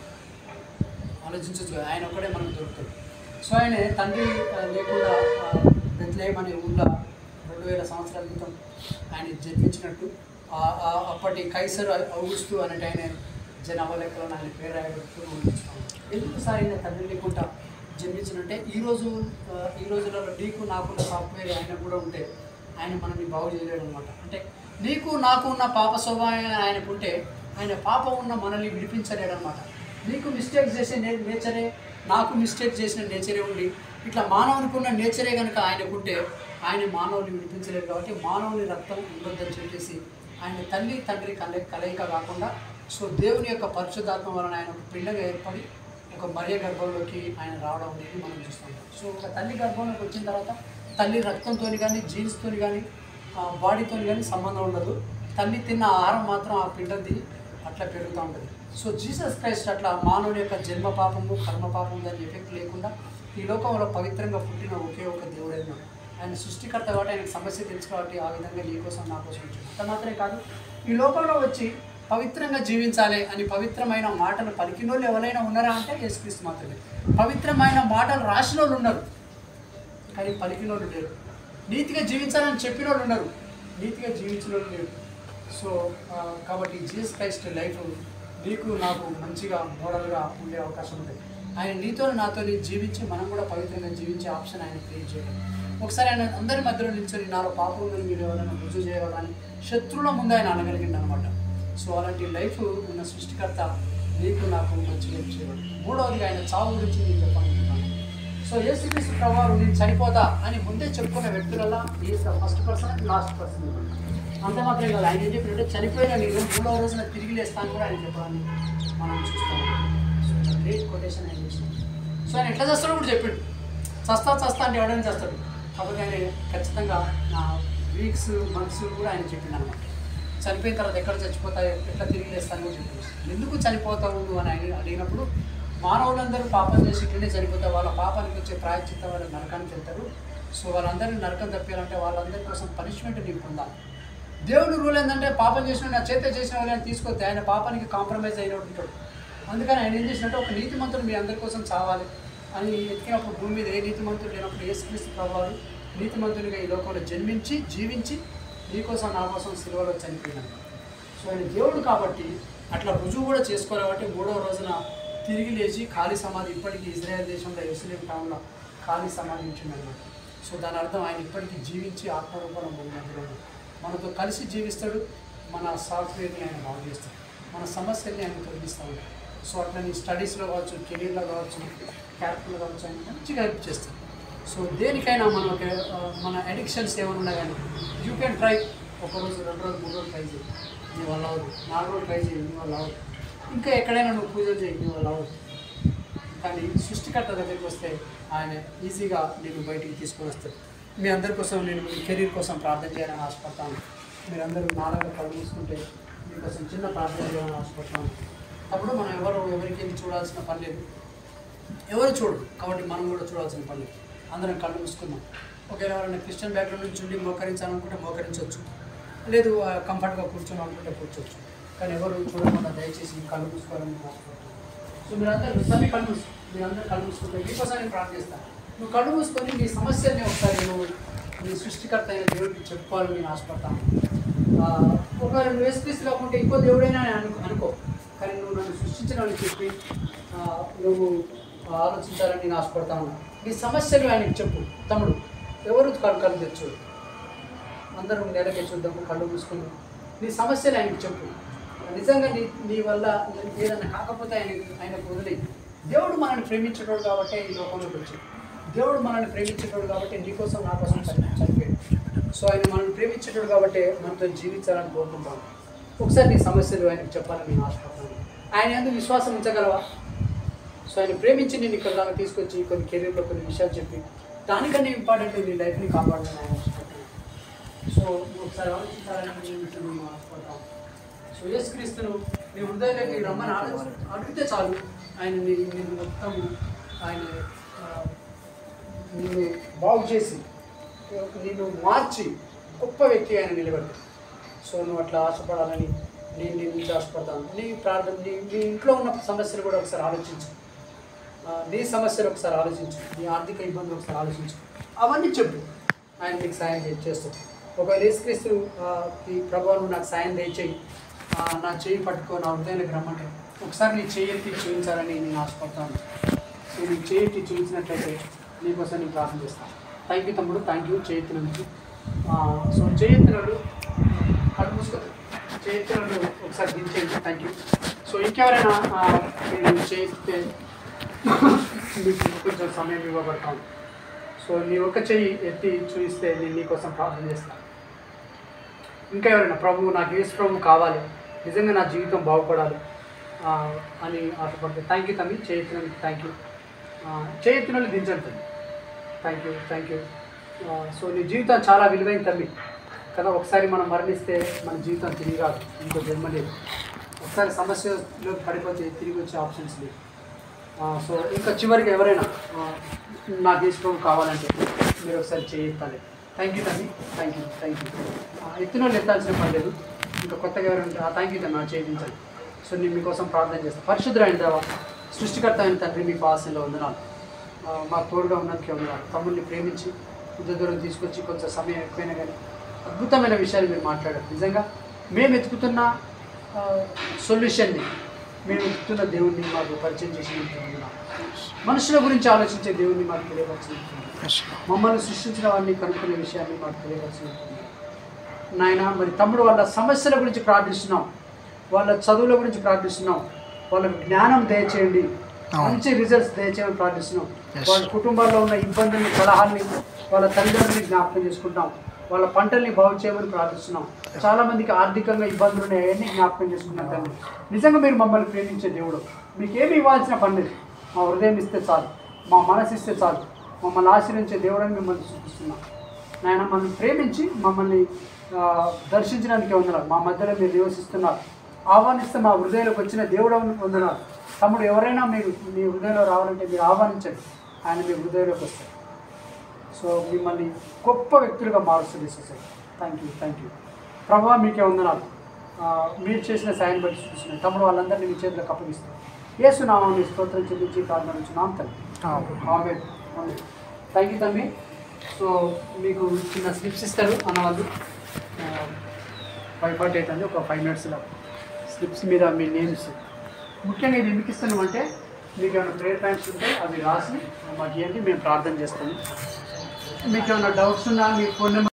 ఆలోచించవచ్చు ఆయన ఒక్కడే మనకు దొరుకుతుంది సో ఆయన తండ్రి ఆ, లేకుండా బెత్లేం అనే ఊళ్ళో రెండు వేల సంవత్సరాల క్రితం ఆయన జన్మించినట్టు ఆ- ఆ అప్పటి కైసర్ ఔగుస్తు అనేటి ఆయన జనాభా లెక్కలో ఆయన పేరు రాయబడుతూ ఊహించుకున్నాం ఎందుకు సార్ ఆయన తండ్రి లేకుండా జన్మించినంటే ఈ రోజు ఆ, ఈ రోజులలో నీకు నాకున్న సాఫ్ట్వేర్ ఆయన కూడా ఉంటే ఆయన మనల్ని బాగు చేయలేడు అనమాట అంటే నీకు నాకు ఉన్న పాప స్వభావం ఆయనకుంటే ఆయన పాపం ఉన్న మనల్ని విడిపించలేడు అనమాట నీకు మిస్టేక్ చేసే నే నేచరే నాకు మిస్టేక్ చేసిన నేచరే ఉండి ఇట్లా మానవునికి ఉన్న నేచరే కనుక ఆయనకుంటే ఆయన మానవుని విడిపించలేడు కాబట్టి మానవుని రక్తం ఉండొద్దని చెప్పేసి ఆయన తల్లి తండ్రి కల కలయిక కాకుండా సో దేవుని యొక్క పరిశుద్ధాత్మ వలన ఆయన ఒక పిండగా ఏర్పడి ఒక మరియ గర్భంలోకి ఆయన రావడం అనేది మనం చూస్తాం సో ఒక తల్లి గర్భంలోకి వచ్చిన తర్వాత తల్లి రక్తంతో కానీ జీన్స్తో కానీ బాడీతో కానీ సంబంధం ఉండదు తల్లి తిన్న ఆహారం మాత్రం ఆ పిండది అట్లా పెరుగుతూ ఉంటుంది సో జీసస్ క్రైస్ట్ అట్లా మానవుని యొక్క జన్మ పాపము కర్మ పాపము దాని ఎఫెక్ట్ లేకుండా ఈ లోకంలో పవిత్రంగా పుట్టిన ఒకే ఒక దేవుడైన ఆయన సృష్టికర్త కాబట్టి ఆయనకు సమస్య తెలుసు కాబట్టి ఆ విధంగా నీ కోసం నా కోసం వచ్చాడు. అంత మాత్రమే కాదు ఈ లోకంలో వచ్చి పవిత్రంగా జీవించాలి అని పవిత్రమైన మాటలు పలికిన వాళ్ళు ఎవరైనా ఉన్నారా అంటే యేసుక్రీస్తు మాత్రమే పవిత్రమైన మాటలు రాసిన వాళ్ళు ఉన్నారు కానీ పలికిన వాళ్ళు లేరు నీతిగా జీవించాలని చెప్పిన వాళ్ళు ఉన్నారు నీతిగా జీవించిన వాళ్ళు లేరు సో ఆ, కాబట్టి జీసస్ క్రైస్ట్ లైఫ్ నీకు నాకు మంచిగా మోడల్గా ఉండే అవకాశం ఉంది ఆయన నీతో నాతో జీవించి మనం కూడా పవిత్రంగా జీవించే ఆప్షన్ ఆయన క్రియేట్ చేయడం ఒకసారి ఆయన అందరి మధ్యలో నిల్చొని నాలో పాపం ఉందని మీరు ఎవరైనా రుజువు చేయగలని శత్రువుల ముందు ఆయన అనగలిగింది అనమాట సో అలాంటి లైఫ్ ఉన్న సృష్టికర్త నీకు నాకు మంచి హెల్ప్ చేయడం మూడవదిగా ఆయన చావు గురించి నేను చెప్పాలనుకుంటున్నాను సో యేసుక్రీస్తు ప్రభావం నేను చనిపోతా అని ముందే చెప్పుకున్న వ్యక్తులలో is the first person and last person అంత మాత్రమే కాదు ఆయన ఏం చెప్పినట్టే చనిపోయిన నేను మూడవ రోజున తిరిగి లేస్తాను కూడా ఆయన చెప్పాలని మనం చూస్తాం గ్రేట్ కొటేషన్ ఆయన చేసిన సో ఆయన ఎట్లా చేస్తాడో కూడా చెప్పిండు చస్తా చస్తా అంటే ఎవడైనా చేస్తాడు కాబట్టి ఆయన ఖచ్చితంగా నా వీక్స్ మంత్స్ కూడా ఆయన చెప్పిండు అనమాట చనిపోయిన తర్వాత ఎక్కడ చచ్చిపోతాయి ఎట్లా తిరిగి లేస్తాను కూడా చెప్పిండు ఎందుకు చనిపోతావు నువ్వు అని ఆయన అడిగినప్పుడు మానవులందరూ పాపం చేసి ఇట్లనే చనిపోతారు వాళ్ళ పాపానికి వచ్చే ప్రాయచిత్తం వాళ్ళు నరకానికి వెళ్తారు సో వాళ్ళందరినీ నరకం తప్పాలంటే వాళ్ళందరి కోసం పనిష్మెంట్ నీకు పొందాలి దేవుడు రూల్ ఏంటంటే పాపం చేసిన నా చేత చేసిన వాళ్ళని తీసుకొస్తే ఆయన పాపానికి కాంప్రమైజ్ అయిన ఉంటాడు అందుకని ఆయన ఏం చేసినట్టు ఒక నీతిమంతుడు మీ అందరి కోసం చావాలి అని ఎత్తికినప్పుడు భూమి మీద ఏ నీతిమంతుడు లేనప్పుడు యేసుక్రీస్తు ప్రభావాలు నీతిమంతునిగా ఈ లోకంలో జన్మించి జీవించి నీ కోసం నా కోసం సిలువలో చనిపోయినాడు సో ఆయన దేవుడు కాబట్టి అట్లా రుజువు కూడా చేసుకోవాలి కాబట్టి మూడవ రోజున తిరిగి లేచి ఖాళీ సమాధి ఇప్పటికీ ఇజ్రాయెల్ దేశంలో ఎరుసలేం టౌన్లో ఖాళీ సమాధి ఉంచిందన్నమాట సో దాని అర్థం ఆయన ఇప్పటికీ జీవించి ఆత్మరూపంలో మన మధ్యలో ఉన్నాడు. మనతో కలిసి జీవిస్తాడు మన సాఫ్ట్వేర్ని ఆయన బాగు చేస్తాడు మన సమస్యల్ని ఆయన తొలగిస్తూ ఉంటాడు సో అట్లా నీ స్టడీస్లో కావచ్చు కెరీర్లో కావచ్చు క్యారెక్టర్లో కావచ్చు ఆయన మంచిగా హెల్ప్ చేస్తాడు సో దేనికైనా మన ఒక ఆ, మన అడిక్షన్స్ ఏమైనా ఉన్నా కానీ యూ కెన్ ట్రై ఒక రోజు రెండు రోజులు మూడు రోజులు ట్రై చేయి నీ వల్ల అవ్వదు నాలుగు రోజులు ట్రై చేయి నీ వల్ల అవ్వదు ఇంకా ఎక్కడైనా నువ్వు పూజలు చేయి నీ వల్ల అవ్వదు కానీ సృష్టికర్త దగ్గరికి వస్తే ఆయన ఈజీగా నేను బయటికి తీసుకొని వస్తాడు మీ అందరి కోసం నేను మీ కెరీర్ కోసం ప్రార్థన చేయాలని ఆశపడతాను మీరందరూ నాలుగు కళ్ళు మూసుకుంటే మీకోసం చిన్న ప్రార్థన చేయాలని ఆశపడతాను అప్పుడు మనం ఎవరు ఎవరికి వెళ్ళి చూడాల్సిన పని లేదు ఎవరు చూడరు కాబట్టి మనం కూడా చూడాల్సిన పని లేదు అందరం కళ్ళు మూసుకుందాం ఒకవేళ ఎవరైనా క్రిస్టియన్ బ్యాక్గ్రౌండ్ నుంచి ఉండి మోకరించాలనుకుంటే మోకరించవచ్చు లేదు ఆ, కంఫర్ట్గా కూర్చొని అనుకుంటే కూర్చోవచ్చు కానీ ఎవరు చూడకుండా దయచేసి కళ్ళు మూసుకోవాలని ఆశపడతాను సో మీరందరూ సభ్య కళ్ళు మూసు మీరందరూ కళ్ళు మూసుకుంటే మీకోసం నేను ప్రార్థిస్తాను నువ్వు కళ్ళు మూసుకొని నీ సమస్యల్ని ఒకసారి నువ్వు నీ సృష్టికర్త అయిన దేవుడికి చెప్పుకోవాలని నేను ఆశపడతాను ఆ, ఒకవేళ నువ్వు వేసుక్రీస్తు కాకుంటే ఇంకో దేవుడైనా అని అనుకో అనుకో కానీ నువ్వు నన్ను సృష్టించడానికి చెప్పి ఆ, నువ్వు ఆలోచించాలని నేను ఆశపడతాను నీ సమస్యలు ఆయనకి చెప్పు తమ్ముడు ఎవరు కళ్ళు కళ్ళు తెచ్చు అందరం నెలకే చూద్దాము కళ్ళు మూసుకుందాం నీ సమస్యలు ఆయనకి చెప్పు నిజంగా నీ నీ వల్ల ఏదైనా కాకపోతే ఆయన ఆయనకు వదిలేయి దేవుడు మనల్ని ప్రేమించేటోడు కాబట్టి ఈ లోకంలోకి వచ్చాడు దేవుడు మనల్ని ప్రేమించేటోడు కాబట్టి నీ కోసం నా కోసం చని- చనిపోయాడు సో ఆయన మనల్ని ప్రేమించేటోడు కాబట్టి మనతో జీవించాలని కోరుకుంటాను ఒకసారి నీ సమస్యలు ఆయనకు చెప్పాలని నేను ఆశపడతాను ఆయన ఎందుకు విశ్వాసం ఉంచగలవా సో ఆయన ప్రేమించి నేను ఇక్కడ దాకా తీసుకొచ్చి కొన్ని కెరీర్లో కొన్ని విషయాలు చెప్పి దానికన్నా ఇంపార్టెంట్ నీ లైఫ్ని కాపాడాలని ఆయన ఆశపడతాను సో నువ్వు ఒకసారి ఆలోచించాలని నేను మేము ఆశపడతాం సో యేసుక్రీస్తును నీ హృదయంలోకి రమ్మని ఆలోచి అడిగితే చాలు ఆయన నీ నేను మొత్తం ఆయన ఆ, నిన్ను బాగు చేసి నిన్ను మార్చి గొప్ప వ్యక్తి ఆయన నిలబెడతాడు సో నువ్వు అట్లా ఆశపడాలని నేను నీ నుంచి ఆశపడతాను నీ ప్రార్థన నీ నీ ఇంట్లో ఉన్న సమస్యలు కూడా ఒకసారి ఆలోచించు ఆ, నీ సమస్యలు ఒకసారి ఆలోచించు నీ ఆర్థిక ఇబ్బందులు ఒకసారి ఆలోచించు అవన్నీ చెప్పు ఆయన నీకు సాయం చే- చేస్తాడు ఒకవేళ యేసుక్రీస్తు ఆ, ఈ ప్రభావం నాకు సాయం దయచేయి ఆ, నా చేయి పట్టుకో నా హృదయానికి రమ్మంటే ఒకసారి నీ చేయి ఎత్తి చూపించాలని నేను ఆశపడతాను సో నీ చేయి ఎత్తి చూపించినట్లయితే నీకోసం నేను ప్రార్థన చేస్తాను థ్యాంక్ యూ తమ్ముడు థ్యాంక్ యూ చేతినందుకు సో చేయెత్తినలు కళ్ళు మూసుకో చేయెత్తినలు ఒకసారి దించేయండి థ్యాంక్ యూ సో ఇంకెవరైనా ఆ, మీరు చేస్తే మీకు కొంచెం సమయం ఇవ్వబడతాను సో నీ ఒక్క చెయ్యి ఎత్తి చూపిస్తే నేను నీకోసం ప్రార్థన చేస్తాను ఇంకా ఎవరైనా ప్రభు నాకు యేసు ప్రభు కావాలి నిజంగా నా జీవితం బాగుపడాలి ఆ, అని ఆశపడితే థ్యాంక్ యూ తమ్మి చేయించినందుకు థ్యాంక్ యూ చేయించిన వాళ్ళు దించండి తమ్మి thank you thank you so నీ జీవితం చాలా విలువైన తల్లి కదా ఒకసారి మనం మరణిస్తే మన జీవితం తిరిగి రాదు ఇంకో జన్మ లేదు ఒకసారి సమస్యలో పడిపోతే తిరిగి వచ్చే ఆప్షన్స్ లేవు ఆ, సో ఇంకా చివరికి ఎవరైనా ఆ, నాకు తీసుకోవడం కావాలంటే మీరు ఒకసారి చేయిస్తాను థ్యాంక్ యూ తల్లి థ్యాంక్ యూ థ్యాంక్ యూ ఎత్తున వాళ్ళు ఎత్తాల్సిన పని లేదు ఇంకా కొత్తగా ఎవరైనా థ్యాంక్ యూ తను చేయించాలి సో నేను మీకోసం ప్రార్థన చేస్తాను పరిశుద్ధులైన దేవా సృష్టికర్త అయిన తండ్రి మీ పాసంలో వందనాలు ఆ, మాకు తోడుగా ఉన్నందుకే వందనాలు తమ్ముడిని ప్రేమించి ఇంత దూరం తీసుకొచ్చి కొంచెం సమయం ఎక్కువైనా కానీ అద్భుతమైన విషయాలు మీరు మాట్లాడారు నిజంగా మేము వెతుకుతున్న సొల్యూషన్ని మేము వెతుకుతున్న దేవుణ్ణి మాకు పరిచయం చేసి వందనాలు మనుషుల గురించి ఆలోచించే దేవుణ్ణి మాకు తెలియపరిచినట్టు మమ్మల్ని సృష్టించిన వాడిని కనుక్కునే విషయాన్ని మాకు తెలియపరిచినట్టు నాయన మరి తమ్ముడు వాళ్ళ సమస్యల గురించి ప్రార్థిస్తున్నాం వాళ్ళ చదువుల గురించి ప్రార్థిస్తున్నాం వాళ్ళకు జ్ఞానం దయచేయండి అవును. మంచి రిజల్ట్స్ దయచేయమని ప్రార్థిస్తున్నాం Yes. వాళ్ళ కుటుంబాల్లో ఉన్న ఇబ్బందుల్ని కలహాల్ని వాళ్ళ తల్లిదండ్రులని జ్ఞాపకం చేసుకుంటాం వాళ్ళ పంటల్ని బాగు చేయమని ప్రార్థిస్తున్నాం చాలా మందికి ఆర్థికంగా ఇబ్బందులు ఉన్నాయి అవన్నీ జ్ఞాపకం చేసుకున్నాం తండ్రి నిజంగా మీరు మమ్మల్ని ప్రేమించే దేవుడు మీకేమి ఇవ్వాల్సిన పని లేదు మా హృదయం ఇస్తే చాలు మా మనసు ఇస్తే చాలు మమ్మల్ని ఆశ్రయించే దేవుడని మిమ్మల్ని చూపిస్తున్నాం నాయన మమ్మల్ని ప్రేమించి మమ్మల్ని ఆ, దర్శించడానికి వందనాలు మా మధ్యలో మీరు నివసిస్తున్నారు ఆహ్వానిస్తే మా హృదయంలోకి వచ్చిన దేవుడు వందనాలు తమ్ముడు ఎవరైనా మీరు మీ హృదయంలో రావాలంటే మీరు ఆహ్వానించండి ఆయన మీ హృదయంలోకి వస్తారు సో మిమ్మల్ని గొప్ప వ్యక్తులుగా మారుస్తుంది society thank you thank you ప్రభావ మీకే వందనాలు ఆ, మీరు చేసిన సాయం బట్టి చూస్తున్నాయి తమ్ముడు వాళ్ళందరినీ మీ చేతిలోకి అప్పగిస్తారు యేసు నామాన్ని స్తోత్రం చెల్లించి ప్రార్థించున్నాం తండ్రి ఆమె థ్యాంక్ యూ తమ్మి సో మీకు చిన్న స్లిప్స్ ఇస్తారు అన్న వాళ్ళు ఫైవ్ ఫార్టీ ఎయిట్ అండి ఒక ఫైవ్ మినిట్స్లో స్లిప్స్ మీద మీ నేమ్స్ ముఖ్యంగా ఇది ఎందుకు ఇస్తున్నాం అంటే మీకు ఏమైనా ప్రేయర్ పాయింట్స్ ఉంటే అవి రాసి మాకు ఇవ్వండి మేము ప్రార్థన చేస్తాము మీకు ఏమైనా డౌట్స్ ఉన్నా మీ ఫోన్ నెంబర్